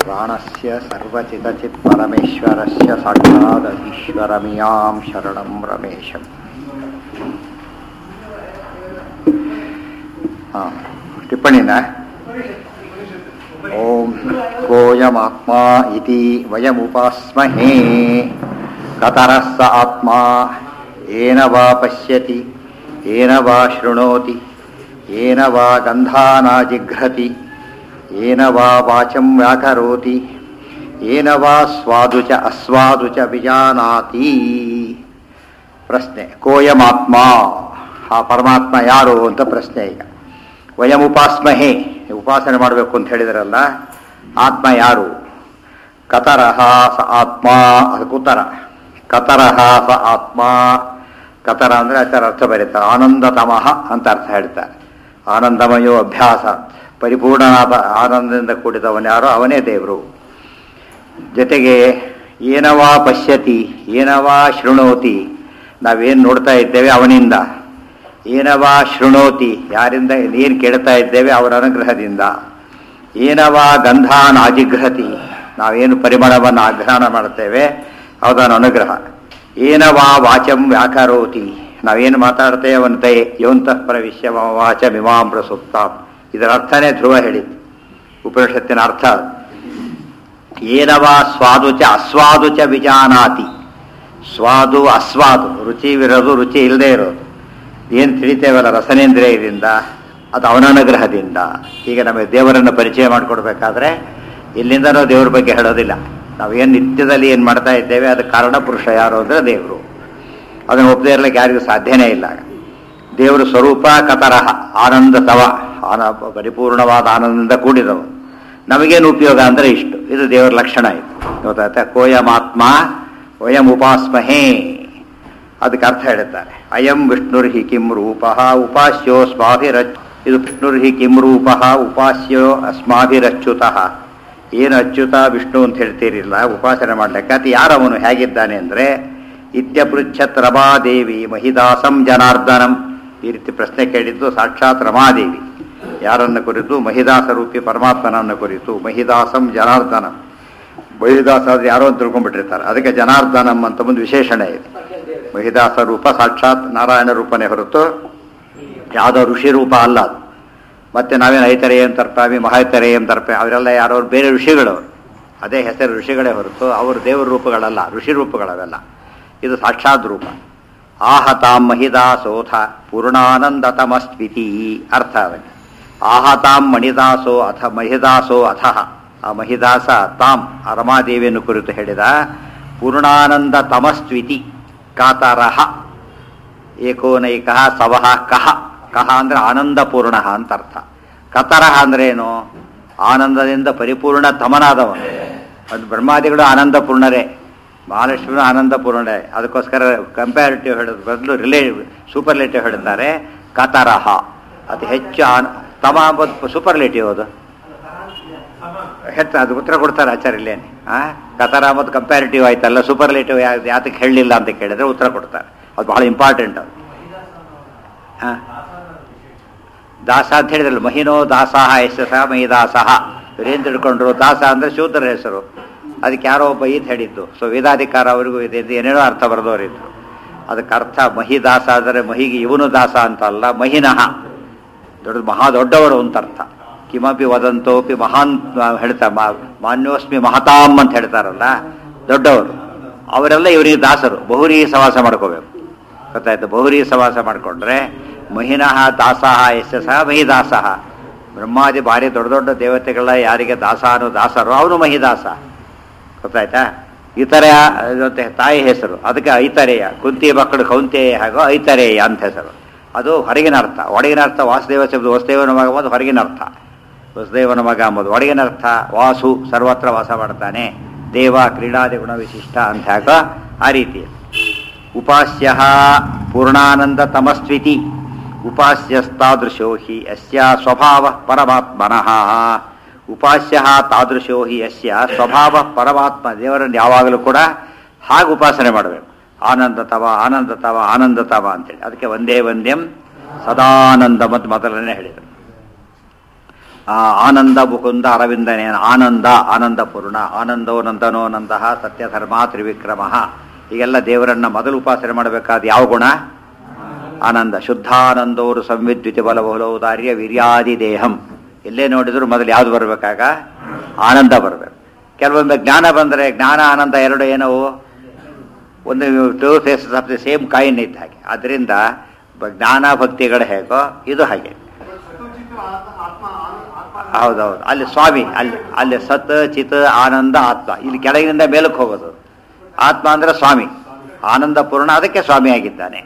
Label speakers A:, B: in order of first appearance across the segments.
A: ಪ್ರಾಣಸ್ಯ ಸರ್ವಚಿತಚಿತ್ ಪರಮೇಶ್ವರಸ್ಯ ಸಾಕ್ಷಾದೀಶ್ವರಮಿಯಾಂ ಶರಣಂ ರಮೇಶಂ ಹಾಂ ಟಿಪ್ಪಣಿನ ಓಂ ಕೋಯಮಾತ್ಮ ಇತಿ ವಯಮುಪಾಸ್ಮಹೇ ಕತರಃ ಸ ಆತ್ಮ ಏನ ವಾ ಪಶ್ಯತಿ ಏನ ವಾ ಶೃಣೋತಿ ಏನ ವಾ ಗಂಧಾನಾಜಿಘ್ರತಿ ಏನ ವಾ ವಾಚಂ ವ್ಯಾಕರೋತಿ ಏನ ವಾ ಸ್ವಾದು ಚ ಅಸ್ವಾದು ಚ ವಿಜಾನಾತಿ ಪ್ರಶ್ನೆ ಕೋಯಮಾತ್ಮ ಆ ಪರಮಾತ್ಮ ಯಾರು ಅಂತ ಪ್ರಶ್ನೆ ಈಗ ವಯಂ ಉಪಾಸ್ಮಹೇ ಉಪಾಸನೆ ಮಾಡಬೇಕು ಅಂತ ಹೇಳಿದ್ರಲ್ಲ ಆತ್ಮ ಯಾರು ಕತರಹ ಸ ಆತ್ಮ ಅದು ಕುತರ ಕತರಹ ಸ ಆತ್ಮ ಕತರ ಅಂದರೆ ಅದರ ಅರ್ಥ ಬರೀತಾರೆ ಆನಂದತಮಃ ಅಂತ ಅರ್ಥ ಹೇಳ್ತಾರೆ ಆನಂದಮಯೋ ಅಭ್ಯಾಸ ಪರಿಪೂರ್ಣನಾದ ಆನಂದದಿಂದ ಕೂಡಿದವನು ಯಾರೋ ಅವನೇ ದೇವರು ಜೊತೆಗೆ ಏನವಾ ಪಶ್ಯತಿ ಏನವಾ ಶೃಣೋತಿ ನಾವೇನು ನೋಡ್ತಾ ಇದ್ದೇವೆ ಅವನಿಂದ ಏನವಾ ಶೃಣೋತಿ ಯಾರಿಂದ ಏನು ಕೇಳ್ತಾ ಇದ್ದೇವೆ ಅವರ ಅನುಗ್ರಹದಿಂದ ಏನವಾ ಗಂಧಾನ ಅಜಿಘ್ರತಿ ನಾವೇನು ಪರಿಮಳವನ್ನು ಆಗ್ರಹಣ ಮಾಡ್ತೇವೆ ಅವನ ಅನುಗ್ರಹ ಏನವಾ ವಾಚಂ ವ್ಯಾಕರೋತಿ ನಾವೇನು ಮಾತಾಡ್ತೇವೆ ಅವನ ದಯೆ ಯೋಂತಃ ಪ್ರವಿಶ್ಯ ಮಮ ವಾಚ ಮಿಮಾಂ ಪ್ರಸುಪ್ತಾಂ ಇದರ ಅರ್ಥನೇ ಧ್ರುವ ಹೇಳಿದ್ದು ಉಪನಿಷತ್ತಿನ ಅರ್ಥ ಏನವಾ ಸ್ವಾದು ಚ ಅಸ್ವಾದು ಚ ವಿಜಾನಾತಿ ಸ್ವಾದು ಅಸ್ವಾದು ರುಚಿ ಇರೋದು ರುಚಿ ಇಲ್ಲದೆ ಇರೋದು ಏನು ತಿಳಿತೇವಲ್ಲ ರಸನೇಂದ್ರಿಯದಿಂದ ಅದು ಅವನ ಅನುಗ್ರಹದಿಂದ ಈಗ ನಮಗೆ ದೇವರನ್ನು ಪರಿಚಯ ಮಾಡಿಕೊಡ್ಬೇಕಾದ್ರೆ ಎಲ್ಲಿಂದನೋ ದೇವ್ರ ಬಗ್ಗೆ ಹೇಳೋದಿಲ್ಲ ನಾವೇನು ನಿತ್ಯದಲ್ಲಿ ಏನು ಮಾಡ್ತಾ ಇದ್ದೇವೆ ಅದಕ್ಕೆ ಕಾರಣ ಪುರುಷ ಯಾರು ಅಂದರೆ ದೇವರು ಅದನ್ನು ಒಪ್ಪದೇ ಇರಲಿಕ್ಕೆ ಯಾರಿಗೂ ಸಾಧ್ಯನೇ ಇಲ್ಲ ದೇವರ ಸ್ವರೂಪ ಕತರಹ ಆನಂದ ತವ ಆನ ಪರಿಪೂರ್ಣವಾದ ಆನಂದದಿಂದ ಕೂಡಿದವು ನಮಗೇನು ಉಪಯೋಗ ಅಂದರೆ ಇಷ್ಟು ಇದು ದೇವರ ಲಕ್ಷಣ ಇದು ಗೊತ್ತಾಯ್ತಾ ಕೋಯಮಾತ್ಮ ವಯಂ ಉಪಾಸ್ಮಹೇ ಅದಕ್ಕೆ ಅರ್ಥ ಹೇಳುತ್ತಾರೆ ಅಯಂ ವಿಷ್ಣುರ್ಹಿ ಕಿಂ ರೂಪ ಉಪಾಸ್ಯೋ ಸ್ಮಾಭಿರಚ್ ಇದು ವಿಷ್ಣುರ್ಹಿ ಕಿಂ ರೂಪ ಉಪಾಸ್ಯೋ ಅಸ್ಮಾಭಿರಚ್ಯುತಃ ಏನು ಅಚ್ಯುತ ವಿಷ್ಣು ಅಂತ ಹೇಳ್ತೀರಿಲ್ಲ ಉಪಾಸನೆ ಮಾಡ್ಲಿಕ್ಕೆ ಅದು ಯಾರವನು ಹೇಗಿದ್ದಾನೆ ಅಂದರೆ ಇತ್ಯಪೃಚ್ಛತ್ ರಮಾದೇವಿ ಮಹಿದಾಸಂ ಜನಾರ್ದನಂ ಈ ರೀತಿ ಪ್ರಶ್ನೆ ಕೇಳಿದ್ದು ಸಾಕ್ಷಾತ್ ರಮಾದೇವಿ ಯಾರನ್ನು ಕುರಿತು ಮಹಿದಾಸ ರೂಪಿ ಪರಮಾತ್ಮನನ್ನು ಕುರಿತು ಮಹಿದಾಸಂ ಜನಾರ್ದನಂ ಮಹಿದಾಸ ಆದ್ರೆ ಯಾರೋ ಅಂತ ತಿಳ್ಕೊಂಡ್ಬಿಟ್ಟಿರ್ತಾರೆ ಅದಕ್ಕೆ ಜನಾರ್ದನಂ ಅಂತ ಒಂದು ವಿಶೇಷಣ ಇದೆ ಮಹಿದಾಸ ರೂಪ ಸಾಕ್ಷಾತ್ ನಾರಾಯಣ ರೂಪನೇ ಹೊರತು ಯಾವುದೋ ಋಷಿ ರೂಪ ಅಲ್ಲ ಅದು ಮತ್ತೆ ನಾವೇನು ಐತರೇಯಂ ತರ್ಪಾಮಿ ಮಹಾೈತರೇಯಂ ತರ್ಪೆ ಅವರೆಲ್ಲ ಯಾರೋ ಬೇರೆ ಋಷಿಗಳು ಅದೇ ಹೆಸರು ಋಷಿಗಳೇ ಹೊರತು ಅವರು ದೇವರ ರೂಪಗಳಲ್ಲ ಋಷಿ ರೂಪಗಳವೆಲ್ಲ ಇದು ಸಾಕ್ಷಾತ್ ರೂಪ ಆಹತಾಂ ಮಹಿದಾಸೋಥ ಪೂರ್ಣಾನಂದತಮಸ್ವಿತಿ ಅರ್ಥ ಅದಕ್ಕೆ ಆಹತಾಂ ಮಣಿದಾಸೋ ಅಥ ಮಹಿದಾಸೋ ಅಥಃ ಆ ಮಹಿದಾಸ ತಾಂ ಆ ರಮಾದೇವಿಯನ್ನು ಕುರಿತು ಹೇಳಿದ ಪೂರ್ಣಾನಂದ ತಮಸ್ವಿತಿ ಕಾತರಹ ಏಕೋನೈಕ ಸವಹ ಕಹ ಕಹ ಅಂದ್ರೆ ಆನಂದಪೂರ್ಣ ಅಂತ ಅರ್ಥ ಕತರಹ ಅಂದ್ರೆ ಏನು ಆನಂದದಿಂದ ಪರಿಪೂರ್ಣ ತಮನಾದವನು ಅದು ಬ್ರಹ್ಮಾದಿಗಳು ಆನಂದಪೂರ್ಣರೇ ಮಹಾಲಕ್ಷ್ಮಿನೂ ಆನಂದಪೂರ್ಣರೇ ಅದಕ್ಕೋಸ್ಕರ ಕಂಪ್ಯಾರಿಟಿವ್ ಹೇಳೋದು ಬದಲು ರಿಲೇ ಸೂಪರ್ಲೇಟಿವ್ ಹೇಳಿದ್ದಾರೆ ಕತರಹ ಅತಿ ಹೆಚ್ಚು ಆನ ತಮ ಅಂಬುದು ಸೂಪರ್ಲೇಟಿವ್ ಅದು ಹೆಚ್ಚು ಅದು ಉತ್ತರ ಕೊಡ್ತಾರೆ ಆಚಾರ್ಯ ಇಲ್ಲೇನೆ ಆ ಕತರ ಮತ್ತು ಕಂಪ್ಯಾರಿಟಿವ್ ಆಯ್ತಲ್ಲ ಸೂಪರ್ಲೇಟಿವ್ ಯಾತಕ್ಕೆ ಹೇಳಲಿಲ್ಲ ಅಂತ ಕೇಳಿದ್ರೆ ಉತ್ತರ ಕೊಡ್ತಾರೆ ಅದು ಬಹಳ ಇಂಪಾರ್ಟೆಂಟ್ ಅದು ಹಾಂ ದಾಸ ಅಂತ ಹೇಳಿದ್ರಲ್ಲ ಮಹಿನೋ ದಾಸಾಹ ಯಶಸ ಮಹಿದಾಸಹ ಇವರೇನು ತಿಳ್ಕೊಂಡ್ರು ದಾಸ ಅಂದರೆ ಶೂದ್ರ ಹೆಸರು ಅದಕ್ಕೆ ಯಾರೋ ಒಬ್ಬ ಈತ ಹೇಳಿದ್ದು ಸೊ ವೇದಾಧಿಕಾರ ಅವರಿಗೂ ಇದೆ ಏನೇನೋ ಅರ್ಥ ಬರೆದವರಿದ್ರು ಅದಕ್ಕೆ ಅರ್ಥ ಮಹಿದಾಸ ಅಂದರೆ ಮಹಿಗೆ ಇವನು ದಾಸ ಅಂತ ಅಲ್ಲ ಮಹಿನಃ ದೊಡ್ಡ ಮಹಾ ದೊಡ್ಡವರು ಅಂತ ಅರ್ಥ ಕಿಮಪಿ ವದಂತೋಪಿ ಮಹಾನ್ ಹೇಳ್ತಾ ಮಾನ್ಯೋಸ್ಮಿ ಮಹತಾಂ ಅಂತ ಹೇಳ್ತಾರಲ್ಲ ದೊಡ್ಡವರು ಅವರೆಲ್ಲ ಇವರಿಗೆ ದಾಸರು ಬಹುರಿ ಸವಾಸ ಮಾಡ್ಕೋಬೇಕು ಗೊತ್ತಾಯ್ತು ಬಹುರಿ ಸವಾಸ ಮಾಡಿಕೊಂಡ್ರೆ ಮಹಿನಃ ದಾಸಃ ಯಶಸ ಮಹಿದಾಸಃ ಬ್ರಹ್ಮಾದಿ ಭಾರಿ ದೊಡ್ಡ ದೊಡ್ಡ ದೇವತೆಗಳ ಯಾರಿಗೆ ದಾಸ ಅನ್ನೋ ದಾಸರು ಅವನು ಮಹಿದಾಸ ಗೊತ್ತಾಯ್ತಾ ಇತರ ಜೊತೆ ತಾಯಿ ಹೆಸರು ಅದಕ್ಕೆ ಐತರೇಯ ಕುಂತಿ ಮಕ್ಕಳು ಕೌಂತೆಯ ಹಾಗೋ ಐತರೇಯ ಅಂತ ಹೆಸರು ಅದು ಹೊರಗಿನ ಅರ್ಥ ಒಳಗಿನ ಅರ್ಥ ವಾಸುದೇವ ಶಬ್ದ ವಸುದೇವನ ಮಗ ಅಂಬೋದು ಹೊರಗಿನ ಅರ್ಥ ವಸುದೇವನ ಮಗ ಅಂಬೋದು ಒಳಗಿನ ಅರ್ಥ ವಾಸು ಸರ್ವತ್ರ ವಾಸ ಮಾಡ್ತಾನೆ ದೇವ ಕ್ರೀಡಾದಿ ಗುಣ ವಿಶಿಷ್ಟ ಅಂತ ಹಾಕೋ ಆ ರೀತಿ ಉಪಾಸ್ಯ ಪೂರ್ಣಾನಂದ ತಮಸ್ವಿತಿ ಉಪಾಸ್ಯಸ್ತಾದೃಶೋ ಹಿ ಅಸ್ಯ ಸ್ವಭಾವ ಪರಮಾತ್ಮನಃ ಉಪಾಸ್ಯ ತಾದೃಶೋ ಹಿ ಅಸ್ಯ ಸ್ವಭಾವ ಪರಮಾತ್ಮ ದೇವರನ್ನು ಯಾವಾಗಲೂ ಕೂಡ ಹಾಗೆ ಉಪಾಸನೆ ಮಾಡಬೇಕು ಆನಂದ ತವ ಆನಂದ ತವ ಆನಂದ ತವ ಅಂತೇಳಿ ಅದಕ್ಕೆ ಒಂದೇ ಒಂದೇಂ ಸದಾನಂದ ಮತ್ತು ಮೊದಲನೇ ಹೇಳಿದರು ಆ, ಆನಂದ ಮುಕುಂದ ಅರವಿಂದನೇ ಆನಂದ ಆನಂದ ಪೂರ್ಣ ಆನಂದೋ ನಂದನೋ ನಂದಃ ಸತ್ಯಧರ್ಮ ತ್ರಿವಿಕ್ರಮ ಹೀಗೆಲ್ಲ ದೇವರನ್ನ ಮೊದಲು ಉಪಾಸನೆ ಮಾಡಬೇಕಾದ ಯಾವ ಗುಣ ಆನಂದ ಶುದ್ಧಾನಂದೋರು ಸಂವಿದ್ಯುತಿ ಬಲಬಹುಲೌದಾರ್ಯ ವೀರ್ಯಾದಿ ದೇಹಂ ಎಲ್ಲೇ ನೋಡಿದ್ರು ಮೊದಲು ಯಾವ್ದು ಬರಬೇಕಾಗ ಆನಂದ ಬರಬೇಕು ಕೆಲವೊಮ್ಮೆ ಜ್ಞಾನ ಬಂದರೆ ಜ್ಞಾನ ಆನಂದ ಎರಡು ಏನವು ಒಂದು two faces of the same coin ಇದ್ದ ಹಾಗೆ ಅದರಿಂದ ಬ- ಜ್ಞಾನ ಭಕ್ತಿಗಳು ಹೇಗೋ ಇದು ಹಾಗೆ ಹೌದೌದು ಅಲ್ಲಿ ಸ್ವಾಮಿ ಅಲ್ಲಿ ಅಲ್ಲಿ ಸತ್ ಚಿತ್ ಆನಂದ ಆತ್ಮ ಇಲ್ಲಿ ಕೆಳಗಿನಿಂದ ಮೇಲಕ್ಕೆ ಹೋಗೋದು ಆತ್ಮ ಅಂದ್ರೆ ಸ್ವಾಮಿ ಆನಂದ ಪೂರ್ಣ ಅದಕ್ಕೆ ಸ್ವಾಮಿ ಆಗಿದ್ದಾನೆ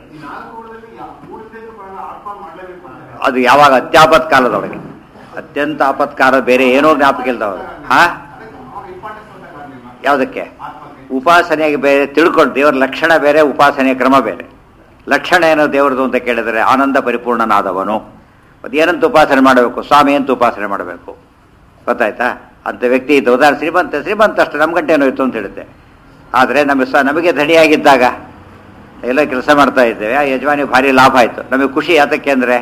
A: ಅದು ಯಾವಾಗ ಅತ್ಯಾಪತ್ ಕಾಲದೊಳಗೆ ಅತ್ಯಂತ ಆಪತ್ಕಾಲ ಬೇರೆ ಏನೋ ಜ್ಞಾಪಕ ಇಲ್ದವರು ಹಾ ಯಾವುದಕ್ಕೆ ಉಪಾಸನೆಗೆ ಬೇರೆ ತಿಳ್ಕೊಂಡು ದೇವರ ಲಕ್ಷಣ ಬೇರೆ ಉಪಾಸನೆಯ ಕ್ರಮ ಬೇರೆ ಲಕ್ಷಣ ಏನೋ ದೇವರದು ಅಂತ ಕೇಳಿದರೆ ಆನಂದ ಪರಿಪೂರ್ಣನಾದವನು ಅದು ಏನಂತ ಉಪಾಸನೆ ಮಾಡಬೇಕು ಸ್ವಾಮಿ ಅಂತ ಉಪಾಸನೆ ಮಾಡಬೇಕು ಗೊತ್ತಾಯ್ತಾ ಅಂತ ವ್ಯಕ್ತಿ ಇದ್ದ ಉದಾಹರಣೆ ಶ್ರೀಮಂತ ಶ್ರೀಮಂತ ಅಷ್ಟು ನಮ್ಮ ಗಂಟೆ ಏನೋ ಇತ್ತು ಅಂತ ಹೇಳುತ್ತೆ ಆದರೆ ನಮಗೆ ಸ ನಮಗೆ ಧಣಿಯಾಗಿದ್ದಾಗ ಎಲ್ಲ ಕೆಲಸ ಮಾಡ್ತಾ ಇದ್ದೇವೆ ಆ ಯಜಮಾನಿ ಭಾರಿ ಲಾಭ ಆಯಿತು ನಮಗೆ ಖುಷಿ ಯಾತಕ್ಕೆ ಅಂದರೆ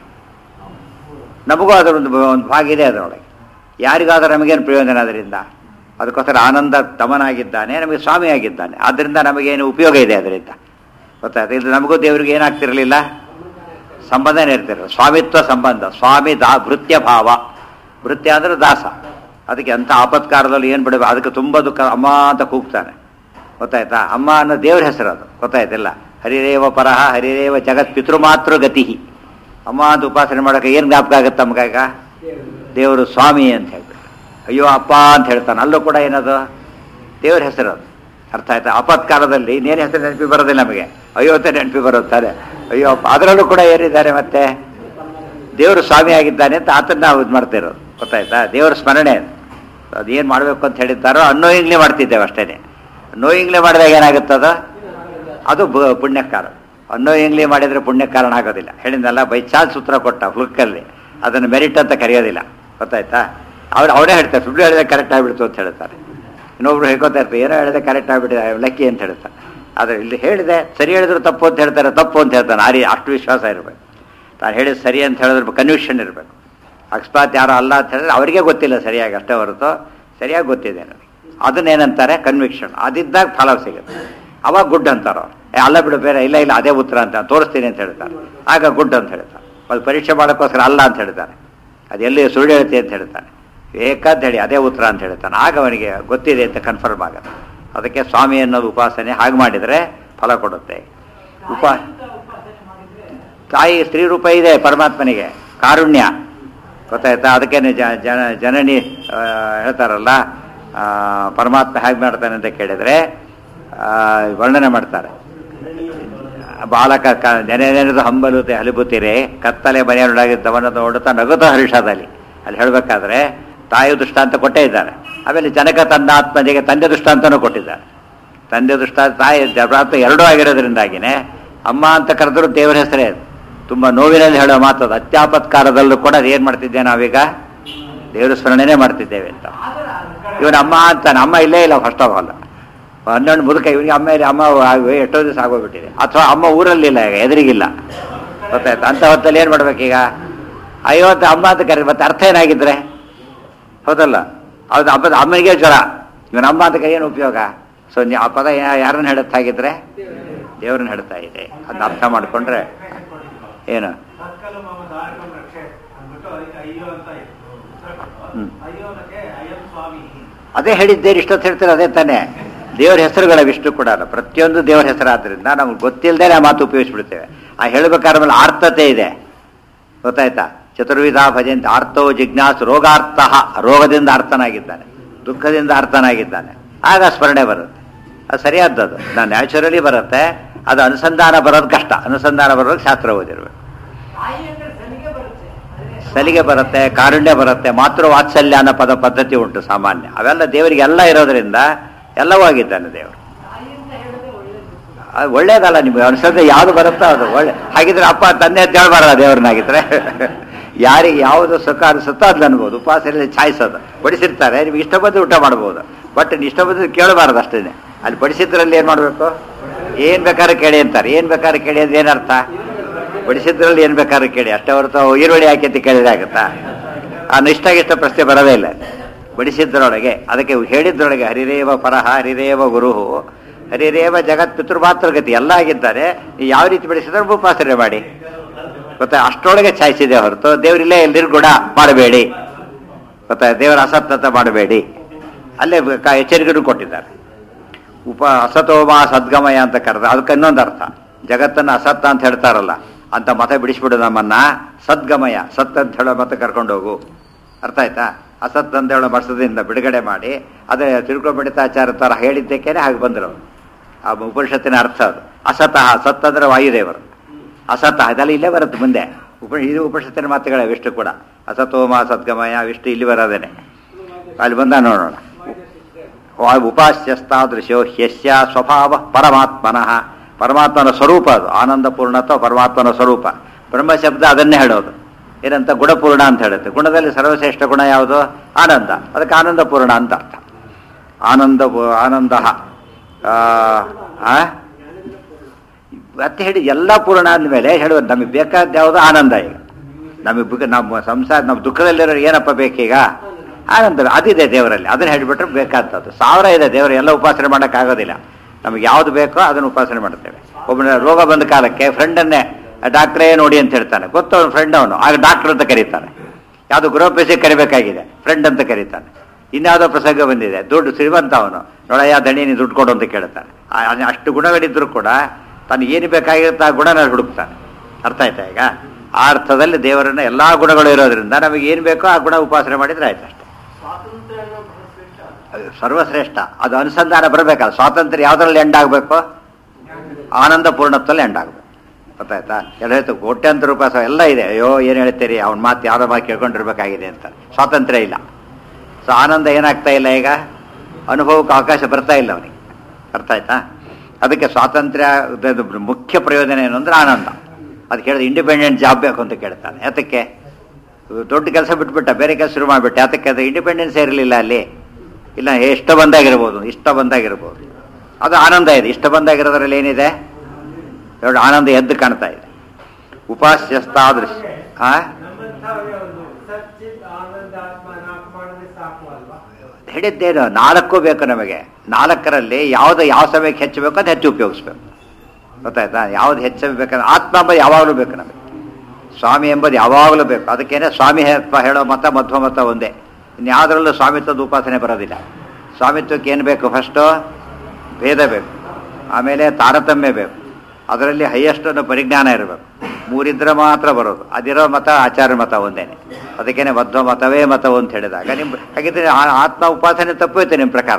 A: ನಮಗೂ ಅದರ ಒಂದು ಒಂದು ಭಾಗ ಇದೆ ಅದರೊಳಗೆ ಯಾರಿಗಾದರೂ ನಮಗೇನು ಪ್ರಯೋಜನ ಅದರಿಂದ ಅದಕ್ಕೋಸ್ಕರ ಆನಂದ ತಮನಾಗಿದ್ದಾನೆ ನಮಗೆ ಸ್ವಾಮಿ ಆಗಿದ್ದಾನೆ ಆದ್ದರಿಂದ ನಮಗೇನು ಉಪಯೋಗ ಇದೆ ಅದರಿಂದ ಗೊತ್ತಾಯ್ತು ಇದು ನಮಗೂ ದೇವರಿಗೆ ಏನಾಗ್ತಿರಲಿಲ್ಲ ಸಂಬಂಧನೇ ಇರ್ತಿರಲಿಲ್ಲ ಸ್ವಾಮಿತ್ವ ಸಂಬಂಧ ಸ್ವಾಮಿ ದಾ ಭೃತ್ಯ ಭಾವ ಭೃತ್ಯ ಅಂದ್ರೆ ದಾಸ ಅದಕ್ಕೆ ಅಂಥ ಆಪತ್ಕಾರದಲ್ಲಿ ಏನು ಬಿಡಬೇಕು ಅದಕ್ಕೆ ತುಂಬ ದುಃಖ ಅಮ್ಮ ಅಂತ ಕೂಗ್ತಾನೆ ಗೊತ್ತಾಯ್ತಾ ಅಮ್ಮ ಅನ್ನೋ ದೇವ್ರ ಹೆಸರು ಅದು ಗೊತ್ತಾಯ್ತಿಲ್ಲ ಹರಿರೇವ ಪರಹ ಹರಿರೇವ ಜಗತ್ ಪಿತೃಮಾತೃ ಗತಿ ಅಮ್ಮ ಅಂತ ಉಪಾಸನೆ ಮಾಡೋಕೆ ಏನು ಜ್ಞಾಪಕ ಆಗುತ್ತೆ ನಮಗಾಗ ದೇವರು ಸ್ವಾಮಿ ಅಂತ ಹೇಳ್ಬಿಟ್ಟು ಅಯ್ಯೋ ಅಪ್ಪ ಅಂತ ಹೇಳ್ತಾನೆ ಅಲ್ಲೂ ಕೂಡ ಏನದು ದೇವ್ರ ಹೆಸರು ಅದು ಅರ್ಥ ಆಯ್ತಾ ಆಪತ್ಕಾಲದಲ್ಲಿ ಇನ್ನೇನು ಹೆಸರು ನೆನಪಿ ಬರೋದಿಲ್ಲ ನಮಗೆ ಅಯ್ಯೋ ಅಂತ ನೆನಪಿ ಬರುತ್ತಾರೆ ಅಯ್ಯೋ ಅಪ್ಪ ಅದರಲ್ಲೂ ಕೂಡ ಏನಿದ್ದಾರೆ ಮತ್ತೆ ದೇವರು ಸ್ವಾಮಿ ಆಗಿದ್ದಾನೆ ಅಂತ ಆತನ ನಾವು ಇದು ಮಾಡ್ತಾ ಇರೋದು ಗೊತ್ತಾಯ್ತಾ ದೇವರ ಸ್ಮರಣೆ ಅದು ಅದೇನು ಮಾಡಬೇಕು ಅಂತ ಹೇಳಿದ್ದಾರೋ ಅನ್ನೋಯಿಂಗ್ಲೇ ಮಾಡ್ತಿದ್ದೇವೆ ಅಷ್ಟೇ ನೋಯಿಂಗ್ಲೇ ಮಾಡಿದಾಗ ಏನಾಗುತ್ತದ ಅದು ಬ- ಪುಣ್ಯಕಾಲ ಅನ್ನೋಯಿಂಗ್ಲೇ ಮಾಡಿದರೆ ಪುಣ್ಯ ಕಾರಣ ಆಗೋದಿಲ್ಲ ಹೇಳಿದ್ನಲ್ಲ ಬೈ ಚಾನ್ಸ್ ಸೂತ್ರ ಕೊಟ್ಟ ಫ್ಲುಕ್ಕಲ್ಲಿ ಅದನ್ನು ಮೆರಿಟ್ ಅಂತ ಕರೆಯೋದಿಲ್ಲ ಗೊತ್ತಾಯ್ತಾ ಅವ್ರು ಅವರೇ ಹೇಳ್ತಾರೆ ಸುಳ್ಳು ಹೇಳಿದ್ರೆ ಕರೆಕ್ಟ್ ಆಗಿಬಿಡ್ತು ಅಂತ ಹೇಳ್ತಾರೆ ಇನ್ನೊಬ್ರು ಹೇಳ್ಕೊತಾ ಇರ್ತಾರೆ ಏನೋ ಹೇಳಿದೆ ಕರೆಕ್ಟ್ ಆಗಿಬಿಟ್ಟಿದೆ ಲಕ್ಕಿ ಅಂತ ಹೇಳ್ತಾರೆ ಆದರೆ ಇಲ್ಲಿ ಹೇಳಿದೆ ಸರಿ ಹೇಳಿದ್ರು ತಪ್ಪು ಅಂತ ಹೇಳ್ತಾರೆ ತಪ್ಪು ಅಂತ ಹೇಳ್ತಾನೆ ಆ ರೀ ಅಷ್ಟು ವಿಶ್ವಾಸ ಇರಬೇಕು ತಾನು ಹೇಳಿದ ಸರಿ ಅಂತ ಹೇಳಿದ್ರೆ ಕನ್ವಿಕ್ಷನ್ ಇರಬೇಕು ಅಕಸ್ಮಾತ್ ಯಾರೋ ಅಲ್ಲ ಅಂತ ಹೇಳಿದ್ರೆ ಅವರಿಗೆ ಗೊತ್ತಿಲ್ಲ ಸರಿಯಾಗಿ ಅಷ್ಟೇ ಹೊರತು ಸರಿಯಾಗಿ ಗೊತ್ತಿದೆ ನನಗೆ ಅದನ್ನೇನಂತಾರೆ ಕನ್ವಿಕ್ಷನ್ ಅದಿದ್ದಾಗ ಫಲ ಸಿಗುತ್ತೆ ಅವಾಗ ಗುಡ್ ಅಂತಾರೆ ಅವ್ರು ಏ ಅಲ್ಲ ಬಿಡು ಬೇರೆ ಇಲ್ಲ ಇಲ್ಲ ಅದೇ ಉತ್ತರ ಅಂತ ತೋರಿಸ್ತೀನಿ ಅಂತ ಹೇಳ್ತಾರೆ ಆಗ ಗುಡ್ ಅಂತ ಹೇಳ್ತಾರೆ ಅದು ಪರೀಕ್ಷೆ ಮಾಡೋಕ್ಕೋಸ್ಕರ ಅಲ್ಲ ಅಂತ ಹೇಳ್ತಾರೆ ಅದು ಎಲ್ಲಿ ಸುಳ್ಳು ಹೇಳ್ತಿ ಅಂತ ಹೇಳ್ತಾನೆ ಏಕಂತ ಹೇಳಿ ಅದೇ ಉತ್ತರ ಅಂತ ಹೇಳ್ತಾನೆ ಆಗ ಅವನಿಗೆ ಗೊತ್ತಿದೆ ಅಂತ ಕನ್ಫರ್ಮ್ ಆಗುತ್ತೆ ಅದಕ್ಕೆ ಸ್ವಾಮಿ ಅನ್ನೋದು ಉಪಾಸನೆ ಹಾಗೆ ಮಾಡಿದರೆ ಫಲ ಕೊಡುತ್ತೆ ಉಪ ತಾಯಿ ಸ್ತ್ರೀ ರೂಪ ಇದೆ ಪರಮಾತ್ಮನಿಗೆ ಕಾರುಣ್ಯ ಗೊತ್ತಾಯ್ತಾ ಅದಕ್ಕೆ ಜನ ಜನನಿ ಆ, ಹೇಳ್ತಾರಲ್ಲ ಆ, ಪರಮಾತ್ಮ ಹೇಗೆ ಮಾಡ್ತಾನೆ ಅಂತ ಕೇಳಿದರೆ ಆ, ವರ್ಣನೆ ಮಾಡ್ತಾರೆ ಬಾಲಕ ಕ ನೆನೆನೆನೆದು ಹಂಬಲುತೆ ಹಲಿಬುತ್ತೀರೆ ಕತ್ತಲೆ ಮನೆಯೊಳಗಿದ್ದವನ್ನ ನೋಡುತ್ತಾ ನಗುತ್ತ ಹರ್ಷದಲ್ಲಿ ಅಲ್ಲಿ ಹೇಳಬೇಕಾದ್ರೆ ತಾಯಿ ದೃಷ್ಟಾಂತ ಕೊಟ್ಟೇ ಇದ್ದಾರೆ ಆಮೇಲೆ ಜನಕ ತನ್ನ ಆತ್ಮನಿಗೆ ತಂದೆ ದೃಷ್ಟಾಂತನೂ ಕೊಟ್ಟಿದ್ದಾರೆ ತಂದೆ ದೃಷ್ಟಾಂತ ತಾಯಿ ಜಬರಾತ್ಮ ಎರಡೂ ಆಗಿರೋದ್ರಿಂದಾಗಿನೇ ಅಮ್ಮ ಅಂತ ಕರೆದ್ರು ದೇವರ ಹೆಸರೇ ಅದು ತುಂಬ ನೋವಿನಲ್ಲಿ ಹೇಳೋ ಮಾತು ಅದು ಅತ್ಯಾಪತ್ಕಾರದಲ್ಲೂ ಕೂಡ ಏನು ಮಾಡ್ತಿದ್ದೆ ನಾವೀಗ ದೇವರ ಸ್ಮರಣೆನೇ ಮಾಡ್ತಿದ್ದೇವೆ ಅಂತ ಇವನ ಅಮ್ಮ ಅಂತಾನೆ ಅಮ್ಮ ಇಲ್ಲೇ ಇಲ್ಲ ಫಸ್ಟ್ ಆಫ್ ಆಲ್ ಹನ್ನೆರಡು ಮುದುಕ ಇವನಿಗೆ ಅಮ್ಮ ಇಲ್ಲಿ ಅಮ್ಮ ಆಗಿ- ಎಷ್ಟೋ ದಿವಸ ಆಗೋಗ್ಬಿಟ್ಟಿದೆ ಅಥವಾ ಅಮ್ಮ ಊರಲ್ಲಿಲ್ಲ ಈಗ ಎದುರಿಗಿಲ್ಲ ಗೊತ್ತಾಯ್ತು ಅಂತ ಹೊತ್ತಲ್ಲಿ ಏನು ಮಾಡ್ಬೇಕೀಗ ಅಯ್ಯೋ ಅಂತ ಅಮ್ಮ ಅಂತ ಕರಿ ಮತ್ತೆ ಅರ್ಥ ಏನಾಗಿದ್ರೆ ಹೌದಲ್ಲ ಹೌದು ಹಬ್ಬದ ಅಮ್ಮನಿಗೆ ಜ್ವರ ಇವನ ಅಮ್ಮ ಅಂತ ಏನು ಉಪಯೋಗ ಸೊ ನೀ ಆ ಪದ ಯಾ- ಯಾರನ್ನ ಹೇಳುತ್ತಾ ಆಗಿದ್ರೆ ದೇವ್ರನ್ನ ಹೇಳ್ತಾ ಇದೆ ಅದನ್ನ ಅರ್ಥ ಮಾಡಿಕೊಂಡ್ರೆ ಏನು
B: ತತ್ಕಾಲ ಮಮ ದಾರಕಂ ರಕ್ಷೆ ಅಂದ್ಬಿಟ್ಟು ಅದಕ್ಕೆ ಅಯ್ಯೋ ಅಂತ ಇತ್ತು ಉತ್ತರ ಕೊಟ್ಟು,
A: ಹ್ಮ್.
B: ಅಯ್ಯೋನಕ್ಕೆ ಅಯ್ಯಂ ಸ್ವಾಮಿ
A: ಅದೇ ಹೇಳಿದ್ದೇನೆ ಇಷ್ಟೊತ್ತು ಹೇಳ್ತಾರೆ ಅದೇ ತಾನೇ ದೇವರ ಹೆಸರುಗಳ ವಿಷ್ಣು ಕೂಡ ಅಲ್ಲ ಪ್ರತಿಯೊಂದು ದೇವರ ಹೆಸರಾದ್ರಿಂದ ನಮ್ಗೆ ಗೊತ್ತಿಲ್ಲದೆ ಆ ಮಾತು ಉಪಯೋಗಿಸ್ಬಿಡ್ತೇವೆ ಆ ಹೇಳ್ಬೇಕಾದ್ರೆ ಮೇಲೆ ಆರ್ತತೆ ಇದೆ ಗೊತ್ತಾಯ್ತಾ ಚತುರ್ವಿಧ ಭಜಂತ ಆರ್ತೋ ಜಿಜ್ಞಾಸ್ ರೋಗಾರ್ಥ ರೋಗದಿಂದ ಅರ್ಥನಾಗಿದ್ದಾನೆ ದುಃಖದಿಂದ ಅರ್ಥನಾಗಿದ್ದಾನೆ ಆಗ ಸ್ಮರಣೆ ಬರುತ್ತೆ ಅದು ಸರಿಯಾದದ್ದು ನಾನು ನ್ಯಾಚುರಲಿ ಬರುತ್ತೆ ಅದು ಅನುಸಂಧಾನ ಬರೋದು ಕಷ್ಟ ಅನುಸಂಧಾನ ಬರೋದು ಶಾಸ್ತ್ರ ಓದಿರ್ಬೇಕು
B: ತಾಯಿ ಅಂದ್ರೆ ಸಲಿಗೆ ಬರುತ್ತೆ ಆದ್ರೆ
A: ಸಲಿಗೆ ಬರುತ್ತೆ ಕಾರುಣ್ಯ ಬರುತ್ತೆ ಮಾತೃ ವಾತ್ಸಲ್ಯ ಅನ್ನೋ ಪದ ಪದ್ಧತಿ ಉಂಟು ಸಾಮಾನ್ಯ ಅವೆಲ್ಲ ದೇವರಿಗೆ ಎಲ್ಲ ಇರೋದ್ರಿಂದ ಎಲ್ಲವೂ ಆಗಿದ್ದಾನೆ ದೇವರು
B: ತಾಯಿ ಅಂತ ಹೇಳೋದೇ ಒಳ್ಳೇದು
A: ಅದು ಒಳ್ಳೇದಲ್ಲ ನಿಮ್ಗೆ ಅನ್ಸೋದು ಯಾವ್ದು ಬರುತ್ತೋ ಅದು ಒಳ್ಳೆ ಹಾಗಿದ್ರೆ ಅಪ್ಪ ತಂದೆ ಅಂತ ಹೇಳ್ಬಾರ್ದ ದೇವ್ರನ್ನಾಗಿದ್ರೆ ಯಾರಿಗೆ ಯಾವುದು ಸುಖ ಅನಿಸುತ್ತೋ ಅದು ಅನ್ಬೋದು ಉಪವಾಸದಲ್ಲಿ ಛಾಯಿಸೋದು ಬಡಿಸಿರ್ತಾರೆ ನಿಮ್ಗೆ ಇಷ್ಟ ಬಂದು ಊಟ ಮಾಡ್ಬೋದು ಬಟ್ ಇಷ್ಟ ಬಂದು ಕೇಳಬಾರ್ದು ಅಷ್ಟೇ ಅಲ್ಲಿ ಬಡಿಸಿದ್ರಲ್ಲಿ ಏನು ಮಾಡಬೇಕು ಏನು ಬೇಕಾದ್ರೆ ಕೇಳಿ ಅಂತಾರೆ ಏನು ಬೇಕಾದ್ರೆ ಕೇಳಿ ಅಂದ್ರೆ ಏನರ್ಥ ಬಡಿಸಿದ್ರಲ್ಲಿ ಏನು ಬೇಕಾದ್ರೆ ಕೇಳಿ ಅಷ್ಟೇ ಹೊರತು ಈರುಳ್ಳಿ ಹಾಕಿ ಅಂತ ಕೇಳಿದ್ರೆ ಆಗುತ್ತಾ ಆ ನಿಷ್ಠಾಗಿಷ್ಟ ಪ್ರಶ್ನೆ ಬರೋದೇ ಇಲ್ಲ ಬಡಿಸಿದ್ದರೊಳಗೆ ಅದಕ್ಕೆ ಹೇಳಿದ್ದರೊಳಗೆ ಹರಿರೇವ ಪರಹ ಹರಿರೇವ ಗುರು ಹರಿರೇವ ಜಗತ್ ಪಿತೃಮಾತೃಗತಿ ಎಲ್ಲ ಆಗಿದ್ದಾರೆ ನೀವು ಯಾವ ರೀತಿ ಬೆಳೆಸಿದ್ರೆ ಉಪಾಸನೆ ಮಾಡಿ ಗೊತ್ತಾ ಅಷ್ಟರೊಳಗೆ ಛಾಯಿಸಿದೆ ಹೊರತು ದೇವರಿಲ್ಲೇ ನಿರ್ಗುಣ ಮಾಡಬೇಡಿ ಗೊತ್ತಾ ದೇವರ ಅಸತ್ತತ ಮಾಡಬೇಡಿ ಅಲ್ಲೇ ಕ- ಎಚ್ಚರಿಕೆನೂ ಕೊಟ್ಟಿದ್ದಾರೆ ಉಪ ಅಸತೋಮ ಸದ್ಗಮಯ ಅಂತ ಕರೆದ ಅದಕ್ಕೆ ಇನ್ನೊಂದು ಅರ್ಥ ಜಗತ್ತನ್ನು ಅಸತ್ತ ಅಂತ ಹೇಳ್ತಾರಲ್ಲ ಅಂತ ಮತ ಬಿಡಿಸ್ಬಿಡು ನಮ್ಮನ್ನ ಸದ್ಗಮಯ ಸತ್ ಅಂತ ಹೇಳೋ ಮತ ಕರ್ಕೊಂಡು ಹೋಗು ಅರ್ಥ ಆಯ್ತಾ ಅಸತ್ ಅಂತ ಹೇಳೋ ಮಸದಿಂದ ಬಿಡುಗಡೆ ಮಾಡಿ ಅದೇ ತಿರುಕೋಬಡಿತಾಚಾರ ಥರ ಹೇಳಿದ್ದಕ್ಕೇನೆ ಹಾಗೆ ಬಂದರು ಆ ಉಪನಿಷತ್ತಿನ ಅರ್ಥ ಅದು ಅಸತಃ ಸತ್ ಅಂದ್ರೆ ವಾಯುದೇವರು ಅಸತಃ ಇದೆಲ್ಲ ಇಲ್ಲೇ ಬರುತ್ತೆ ಮುಂದೆ ಉಪ ಇದು ಉಪನಿಷತ್ತಿನ ಮಾತುಗಳೇ ವಿಷ್ಣು ಕೂಡ ಅಸತೋಮ ಸದ್ಗಮಯ ವಿಷ್ಣು ಇಲ್ಲಿ ಬರೋದೇನೆ ಅಲ್ಲಿ ಬಂದ ನೋಡೋಣ ಉಪಾಸ್ಯಸ್ತಾದೃಶೋ ಹ್ಯಸ್ಯ ಸ್ವಭಾವ ಪರಮಾತ್ಮನಃ ಪರಮಾತ್ಮನ ಸ್ವರೂಪ ಅದು ಆನಂದಪೂರ್ಣತ್ವ ಪರಮಾತ್ಮನ ಸ್ವರೂಪ ಬ್ರಹ್ಮ ಶಬ್ದ ಅದನ್ನೇ ಹೇಳೋದು ಏನಂತ ಗುಣಪೂರ್ಣ ಅಂತ ಹೇಳುತ್ತೆ ಗುಣದಲ್ಲಿ ಸರ್ವಶ್ರೇಷ್ಠ ಗುಣ ಯಾವುದು ಆನಂದ ಅದಕ್ಕೆ ಆನಂದಪೂರ್ಣ ಅಂತ ಅರ್ಥ ಆನಂದ ಆನಂದ ಮತ್ತೆ ಹೇಳಿ ಎಲ್ಲ ಪೂರ್ಣ ಅಂದಮೇಲೆ ಹೇಳುವುದು ನಮಗೆ ಬೇಕಾದ ಯಾವುದು ಆನಂದ ಈಗ ನಮಗೆ ಬುಕ್ ನಮ್ಮ ಸಂಸಾರ ನಮ್ಮ ದುಃಖದಲ್ಲಿರೋ ಏನಪ್ಪ ಬೇಕೀಗ ಆನಂದ ಅದಿದೆ ದೇವರಲ್ಲಿ ಅದನ್ನ ಹೇಳಿಬಿಟ್ರೆ ಬೇಕಾದದ್ದು ಸಾವಿರ ಇದೆ ದೇವರು ಎಲ್ಲ ಉಪಾಸನೆ ಮಾಡೋಕ್ಕಾಗೋದಿಲ್ಲ ನಮಗೆ ಯಾವುದು ಬೇಕೋ ಅದನ್ನು ಉಪಾಸನೆ ಮಾಡ್ತೇವೆ ಒಬ್ಬನ ರೋಗ ಬಂದ ಕಾಲಕ್ಕೆ ಫ್ರೆಂಡನ್ನೇ ಡಾಕ್ಟ್ರೇ ನೋಡಿ ಅಂತ ಹೇಳ್ತಾನೆ ಗೊತ್ತು ಅವನು ಫ್ರೆಂಡ್ ಅವನು ಆಗ ಡಾಕ್ಟರ್ ಅಂತ ಕರೀತಾನೆ ಯಾವುದು ಗೃಹಪೇಸಿಗೆ ಕರಿಬೇಕಾಗಿದೆ ಫ್ರೆಂಡ್ ಅಂತ ಕರೀತಾನೆ ಇನ್ಯಾವುದೋ ಪ್ರಸಂಗ ಬಂದಿದೆ ದುಡ್ಡು ಶ್ರೀಮಂತ ಅವನು ನೋಡಯ್ಯ ದಣಿ ನೀನು ದುಡ್ಡು ಕೊಡು ಅಂತ ಕೇಳ್ತಾನೆ ಆ- ಆ- ಅಷ್ಟು ಗುಣಗಳಿದ್ರು ಕೂಡ ತನಗೆ ಏನು ಬೇಕಾಗಿರುತ್ತೆ ಆ ಗುಣನ ಹುಡುಕ್ತಾನೆ ಅರ್ಥ ಆಯ್ತಾ ಈಗ ಆ ಅರ್ಥದಲ್ಲಿ ದೇವರನ್ನ ಎಲ್ಲಾ ಗುಣಗಳು ಇರೋದ್ರಿಂದ ನಮಗೆ ಏನು ಬೇಕೋ ಆ ಗುಣ ಉಪಾಸನೆ ಮಾಡಿದ್ರೆ ಆಯ್ತು ಅಷ್ಟೇ
B: ಸ್ವಾತಂತ್ರ್ಯ ಅನ್ನೋ ಬಹಳ ಶ್ರೇಷ್ಠ
A: ಅದು ಸರ್ವಶ್ರೇಷ್ಠ ಅದು ಅನುಸಂಧಾನ ಬರಬೇಕಲ್ಲ ಸ್ವಾತಂತ್ರ್ಯ ಯಾವುದ್ರಲ್ಲಿ ಎಂಡ್ ಆಗಬೇಕು ಆನಂದ ಪೂರ್ಣತ್ವದಲ್ಲಿ ಎಂಡ್ ಆಗಬೇಕು ಗೊತ್ತಾಯ್ತಾ ಎಲ್ಲ ಹೇಳ್ತು ಕೋಟ್ಯಾಂತರ ರೂಪಾಯಿ ಸಹ ಎಲ್ಲ ಇದೆ ಅಯ್ಯೋ ಏನು ಹೇಳ್ತೀರಿ ಅವ್ನ ಮಾತು ಯಾವ್ದೋ ಮಾತು ಕೇಳ್ಕೊಂಡಿರ್ಬೇಕಾಗಿದೆ ಅಂತ ಸ್ವಾತಂತ್ರ್ಯ ಇಲ್ಲ ಸೊ ಆನಂದ ಏನಾಗ್ತಾ ಇಲ್ಲ ಈಗ ಅನುಭವಕ್ಕೆ ಅವಕಾಶ ಬರ್ತಾ ಇಲ್ಲ ಅವನಿಗೆ ಅರ್ಥ ಆಯ್ತಾ ಅದಕ್ಕೆ ಸ್ವಾತಂತ್ರ್ಯ ಅದು ಮುಖ್ಯ ಪ್ರಯೋಜನ ಏನು ಅಂದ್ರೆ ಆನಂದ ಅದಕ್ಕೆ ಹೇಳಿದ್ರೆ ಇಂಡಿಪೆಂಡೆಂಟ್ ಜಾಬ್ ಬೇಕು ಅಂತ ಕೇಳ್ತಾನೆ ಯಾತಕ್ಕೆ ದೊಡ್ಡ ಕೆಲಸ ಬಿಟ್ಬಿಟ್ಟ ಬೇರೆ ಕೆಲಸ ಶುರು ಮಾಡಿಬಿಟ್ಟೆ ಅದಕ್ಕೆ ಅದು ಇಂಡಿಪೆಂಡೆನ್ಸ್ ಇರಲಿಲ್ಲ ಅಲ್ಲಿ ಇಲ್ಲ ಇಷ್ಟ ಬಂದಾಗಿರ್ಬೋದು ಇಷ್ಟ ಬಂದಾಗಿರ್ಬೋದು ಅದು ಆನಂದ ಇದೆ ಇಷ್ಟ ಬಂದಾಗಿರೋದ್ರಲ್ಲಿ ಏನಿದೆ ಎರಡು ಆನಂದ ಎದ್ದು ಕಾಣ್ತಾ ಇದೆ ಉಪಾಸ್ಯಸ್ತಾದೃಶ ಆ
B: ನಮ್ಮಂಥವ್ರಿಗೆ ಒಂದು ಸಚ್ಚಿತ್ ಆನಂದಾತ್ಮ ನಾಲ್ಕು ಮಾಡಿದ್ರೆ ಸಾಕು ಅಲ್ವಾ
A: ಹಿಡಿದ್ದೇನು ನಾಲ್ಕು ಬೇಕು ನಮಗೆ ನಾಲ್ಕರಲ್ಲಿ ಯಾವುದು ಯಾವ ಸಮಯಕ್ಕೆ ಹೆಚ್ಚು ಬೇಕು ಅದು ಹೆಚ್ಚು ಉಪಯೋಗಿಸ್ಬೇಕು ಗೊತ್ತಾಯ್ತಾ ಯಾವ್ದು ಹೆಚ್ಚು ಬೇಕಂದ್ರೆ ಆತ್ಮ ಎಂಬುದು ಯಾವಾಗಲೂ ಬೇಕು ನಮಗೆ ಸ್ವಾಮಿ ಎಂಬುದು ಯಾವಾಗಲೂ ಬೇಕು ಅದಕ್ಕೇನೆ ಸ್ವಾಮಿ ಹೇತ್ವ ಹೇಳೋ ಮತ ಮಧ್ವ ಮತ ಒಂದೇ ಇನ್ಯಾವುದರಲ್ಲೂ ಸ್ವಾಮಿತ್ವದ ಉಪಾಸನೆ ಬರೋದಿಲ್ಲ ಸ್ವಾಮಿತ್ವಕ್ಕೆ ಏನು ಬೇಕು ಫಸ್ಟು ಭೇದ ಬೇಕು ಆಮೇಲೆ ತಾರತಮ್ಯ ಬೇಕು ಅದರಲ್ಲಿ ಹೈಯೆಸ್ಟ್ ಅನ್ನೋ ಪರಿಜ್ಞಾನ ಇರಬೇಕು ಮೂರಿದ್ರೆ ಮಾತ್ರ ಬರೋದು ಅದಿರೋ ಮತ ಆಚಾರ್ಯ ಮತ ಒಂದೇನೆ ಅದಕ್ಕೇನೆ ಮಧ್ವ ಮತವೇ ಮತವು ಅಂತ ಹೇಳಿದಾಗ ನಿಮ್ಮ ಹಾಗಿದ್ರೆ ಆ- ಆತ್ಮ ಉಪಾಸನೆ ತಪ್ಪೋಯ್ತು ನಿಮ್ಮ ಪ್ರಕಾರ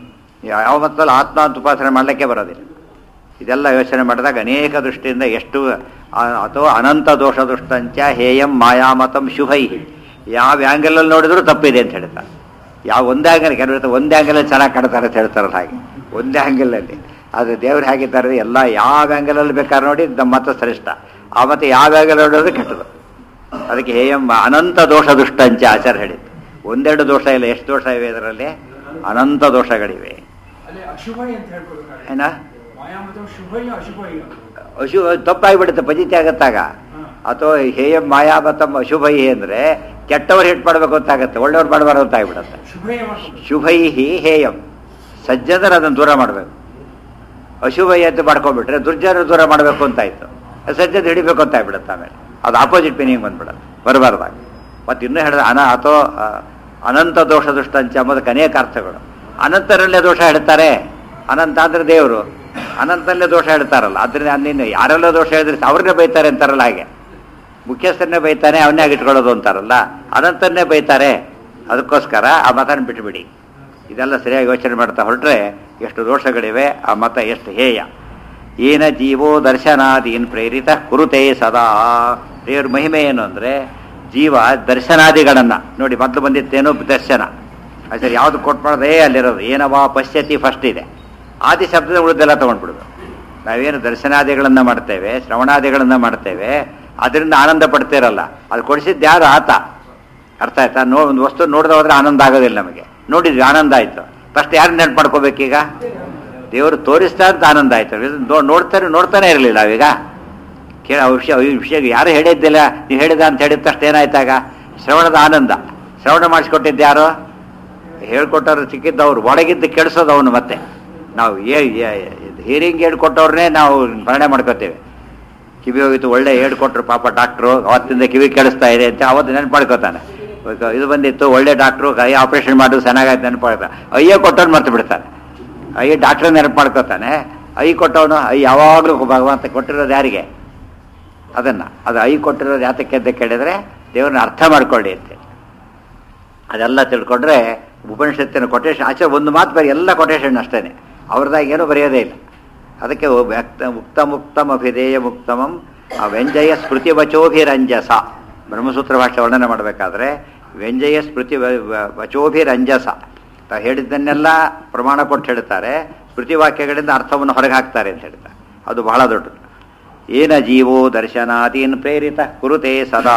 A: ಯಾವ ಮತದಲ್ಲಿ ಆತ್ಮ ಅಂತ ಉಪಾಸನೆ ಮಾಡಲಿಕ್ಕೆ ಬರೋದಿಲ್ಲ ಇದೆಲ್ಲ ಯೋಚನೆ ಮಾಡಿದಾಗ ಅನೇಕ ದೃಷ್ಟಿಯಿಂದ ಎಷ್ಟು ಆ- ಅಥವಾ ಅನಂತ ದೋಷ ದುಷ್ಟಂಚ ಹೇಯಂ ಮಾಯಾಮತಂ ಶುಭೈ ಯಾವ ಆ್ಯಂಗಲಲ್ಲಿ ನೋಡಿದ್ರು ತಪ್ಪಿದೆ ಅಂತ ಹೇಳ್ತಾರೆ ಯಾವ ಒಂದೇ ಆ್ಯಂಗಲ್ ಕೆಲವರು ಒಂದೇ ಆ್ಯಂಗಲಲ್ಲಿ ಚೆನ್ನಾಗಿ ಕಾಣ್ತಾರೆ ಅಂತ ಹೇಳ್ತಾರಲ್ಲ ಹಾಗೆ ಒಂದೇ ಆ್ಯಂಗಲಲ್ಲಿ ಆದರೆ ದೇವ್ರು ಹೇಗಿದ್ದಾರೆ ಎಲ್ಲ ಯಾವ ಆ್ಯಂಗಲಲ್ಲಿ ಬೇಕಾದ್ರೆ ನೋಡಿ ನಮ್ಮ ಮತ ಶ್ರೇಷ್ಠ ಆ ಮತ್ತೆ ಯಾವ ಆ್ಯಂಗಲ್ ನೋಡಿದ್ರೆ ಕೆಟ್ಟದು ಅದಕ್ಕೆ ಹೇಯಂ ಅನಂತ ದೋಷ ದುಷ್ಟಂಚ ಆಚಾರ ಹೇಳಿದ್ದು ಒಂದೆರಡು ದೋಷ ಇಲ್ಲ ಎಷ್ಟು ದೋಷ ಇವೆ ಇದರಲ್ಲಿ ಅನಂತ ದೋಷಗಳಿವೆ
C: ಅಲ್ಲಿ ಅಶುಭ ಅಂತ ಹೇಳ್ಕೊಳ್ತಾರೆ
A: ಏನ
C: ಮಾಯಾಮತ ಶುಭಯ್ಯ ಅಶುಭಯ್ಯ
A: ಅಶು ತಪ್ಪಾಗ್ಬಿಡುತ್ತೆ ಪಜಿತಿ ಆಗತ್ತಾಗ ಅಥವಾ ಹೇಯ ಮಾಯಾಮತಂ ಅಶುಭೈ ಅಂದ್ರೆ ಕೆಟ್ಟವ್ರು ಹಿಟ್ ಮಾಡ್ಬೇಕು ಅಂತಾಗತ್ತೆ ಒಳ್ಳೆಯವ್ರು ಮಾಡಬಾರ್ದು ಅಂತ ಆಗ್ಬಿಡುತ್ತೆ
C: ಶುಭಯ್ಯ
A: ಶುಭೈ ಹೇಯಂ ಸಜ್ಜನರು ಅದನ್ನು ದೂರ ಮಾಡಬೇಕು ಅಶುಭೈ ಅಂತ ಮಾಡ್ಕೊಂಡ್ಬಿಟ್ರೆ ದುರ್ಜನರು ದೂರ ಮಾಡಬೇಕು ಅಂತಾಯ್ತು ಸಜ್ಜನ ಹಿಡಿಬೇಕು ಅಂತ ಆಗ್ಬಿಡುತ್ತೆ ಆಮೇಲೆ ಅದು ಆಪೋಸಿಟ್ ಮೀನಿಂಗ್ ಬಂದ್ಬಿಡುತ್ತೆ ಬರಬಾರ್ದಾಗ ಮತ್ತೆ ಇನ್ನೂ ಹೇಳಿದ ಅನ ಅಥವಾ ಆ, ಅನಂತ ದೋಷ ದುಷ್ಟಂಚ ಎಂಬುದಕ್ಕೆ ಅನೇಕ ಅರ್ಥಗಳು ಅನಂತರಲ್ಲೇ ದೋಷ ಹೇಳ್ತಾರೆ ಅನಂತ ಅಂದ್ರೆ ದೇವರು ಅನಂತಲ್ಲೇ ದೋಷ ಹೇಳ್ತಾರಲ್ಲ ಅದರಿಂದ ಅನ್ನಿನ್ನು ಯಾರೆಲ್ಲ ದೋಷ ಹೇಳಿದ್ರೆ ಅವ್ರನ್ನೇ ಬೈತಾರೆ ಅಂತಾರಲ್ಲ ಹಾಗೆ ಮುಖ್ಯಸ್ಥರನ್ನೇ ಬೈತಾನೆ ಅವನ್ನೇ ಆಗಿಟ್ಕೊಳ್ಳೋದು ಅಂತಾರಲ್ಲ ಅನಂತನ್ನೇ ಬೈತಾರೆ ಅದಕ್ಕೋಸ್ಕರ ಆ ಮತನ ಬಿಟ್ಟುಬಿಡಿ ಇದೆಲ್ಲ ಸರಿಯಾಗಿ ಯೋಚನೆ ಮಾಡ್ತಾ ಹೊರಟ್ರೆ ಎಷ್ಟು ದೋಷಗಳಿವೆ ಆ ಮತ ಎಷ್ಟು ಹೇಯ ಏನ ಜೀವೋ ದರ್ಶನಾದೀನ್ ಪ್ರೇರಿತ ಕುರುತೆ ಸದಾ ದೇವ್ರ ಮಹಿಮೆ ಏನು ಅಂದರೆ ಜೀವ ದರ್ಶನಾದಿಗಳನ್ನು ನೋಡಿ ಮೊದಲು ಬಂದಿತ್ತೇನೋ ದರ್ಶನ ಅದು ಸರಿ ಯಾವುದು ಕೊಟ್ಟು ಮಾಡೋದೇ ಅಲ್ಲಿರೋದು ಏನವಾ ಪಶ್ಯತಿ ಫಸ್ಟ್ ಇದೆ ಆದಿ ಶಬ್ದದ ಉಳಿದೆಲ್ಲ ತೊಗೊಂಡ್ಬಿಡೋದು ನಾವೇನು ದರ್ಶನಾದಿಗಳನ್ನು ಮಾಡ್ತೇವೆ ಶ್ರವಣಾದಿಗಳನ್ನು ಮಾಡ್ತೇವೆ ಅದರಿಂದ ಆನಂದ ಪಡ್ತಿರಲ್ಲ ಅದು ಕೊಡಿಸಿದ್ದು ಯಾರು ಆತ ಅರ್ಥ ಆಯ್ತಾ ನೋ ಒಂದು ವಸ್ತು ನೋಡದೆ ಹೋದ್ರೆ ಆನಂದ ಆಗೋದಿಲ್ಲ ನಮಗೆ ನೋಡಿದ್ವಿ ಆನಂದ ಆಯ್ತು ಫಸ್ಟ್ ಯಾರು ನೆನ್ಪು ಮಾಡ್ಕೋಬೇಕೀಗ ದೇವರು ತೋರಿಸ್ತಾ ಅಂತ ಆನಂದ ಆಯ್ತು ಇದು ನೋ- ನೋಡ್ತಾನೆ ನೋಡ್ತಾನೆ ಇರಲಿಲ್ಲ ನಾವೀಗ ಕೇಳ ವಿಷಯ ಈ ವಿಷಯ ಯಾರು ಹೇಳಿದ್ದಿಲ್ಲ ನೀವು ಹೇಳಿದ ಅಂತ ಹೇಳಿದ ತಕ್ಷಣ ಏನಾಯ್ತಾಗ ಶ್ರವಣದ ಆನಂದ ಶ್ರವಣ ಮಾಡಿಸ್ಕೊಟ್ಟಿದ್ದು ಯಾರು ಹೇಳ್ಕೊಟ್ಟವ್ರು ಸಿಕ್ಕಿದ್ದವ್ರು ಒಳಗಿದ್ದು ಕೆಡಿಸೋದು ಅವನು ಮತ್ತೆ ನಾವು ಹಿಯರಿಂಗ್ ಹೇಳ್ಕೊಟ್ಟವ್ರನ್ನೇ ನಾವು ಮರಣೆ ಮಾಡ್ಕೋತೇವೆ ಕಿವಿ ಹೋಗಿತ್ತು ಒಳ್ಳೆ ಹೇಳ್ಕೊಟ್ರು ಪಾಪ ಡಾಕ್ಟ್ರು ಅವತ್ತಿಂದ ಕಿವಿ ಕೆಡಿಸ್ತಾ ಇದೆ ಅಂತ ಅವತ್ತು ನೆನಪು ಮಾಡ್ಕೋತಾನೆ ಇವಾಗ ಇದು ಬಂದಿತ್ತು ಒಳ್ಳೆ ಡಾಕ್ಟ್ರು ಕೈ ಆಪರೇಷನ್ ಮಾಡು ಚೆನ್ನಾಗಾಯ್ತು ನೆನಪು ಮಾಡ್ತಾನೆ ಅಯ್ಯೋ ಕೊಟ್ಟವ್ನು ಮರ್ತು ಬಿಡ್ತಾನೆ ಅಯ್ಯ ಡಾಕ್ಟ್ರ್ ನೆನಪು ಮಾಡ್ಕೋತಾನೆ ಐ ಕೊಟ್ಟವನು ಐ ಯಾವಾಗಲೂ ಭಗವಂತ ಕೊಟ್ಟಿರೋದು ಯಾರಿಗೆ ಅದನ್ನು ಅದು ಐ ಕೊಟ್ಟಿರೋದು ಯಾತಕ್ಕೆ ಅಂತ ಕೇಳಿದರೆ ದೇವ್ರನ್ನ ಅರ್ಥ ಮಾಡ್ಕೊಳ್ಳಿ ಅಂತೇಳಿ ಅದೆಲ್ಲ ತಿಳ್ಕೊಂಡ್ರೆ ಉಪನಿಷತ್ತಿನ ಕೊಟೇಶನ್ ಆಚೆ ಒಂದು ಮಾತು ಬರೀ ಎಲ್ಲ ಕೊಟೇಶನ್ ಅಷ್ಟೇ ಅವ್ರದಾಗ ಏನೂ ಬರೆಯೋದೇ ಇಲ್ಲ ಅದಕ್ಕೆ ವ್ಯಕ್ತ ಮುಕ್ತ ಮುಕ್ತಮ ಅಭಿಧೇಯ ಮುಕ್ತಮಂ ಆ ವ್ಯಂಜಯ ಸ್ಮೃತಿ ವಚೋಭಿರಂಜಸ ಬ್ರಹ್ಮಸೂತ್ರ ಭಾಷೆ ವರ್ಣನೆ ಮಾಡಬೇಕಾದ್ರೆ ವ್ಯಂಜಯ ಸ್ಮೃತಿ ವ- ವ- ವಚೋಭಿರಂಜಸ ತಾವು ಹೇಳಿದ್ದನ್ನೆಲ್ಲ ಪ್ರಮಾಣ ಕೊಟ್ಟು ಹೇಳ್ತಾರೆ ಸ್ಮೃತಿ ವಾಕ್ಯಗಳಿಂದ ಅರ್ಥವನ್ನು ಹೊರಗೆ ಹಾಕ್ತಾರೆ ಅಂತ ಹೇಳ್ತಾರೆ ಅದು ಬಹಳ ದೊಡ್ಡದು ಏನ ಜೀವೋ ದರ್ಶನಾದೀನ್ ಪ್ರೇರಿತ ಕುರುತೆ ಸದಾ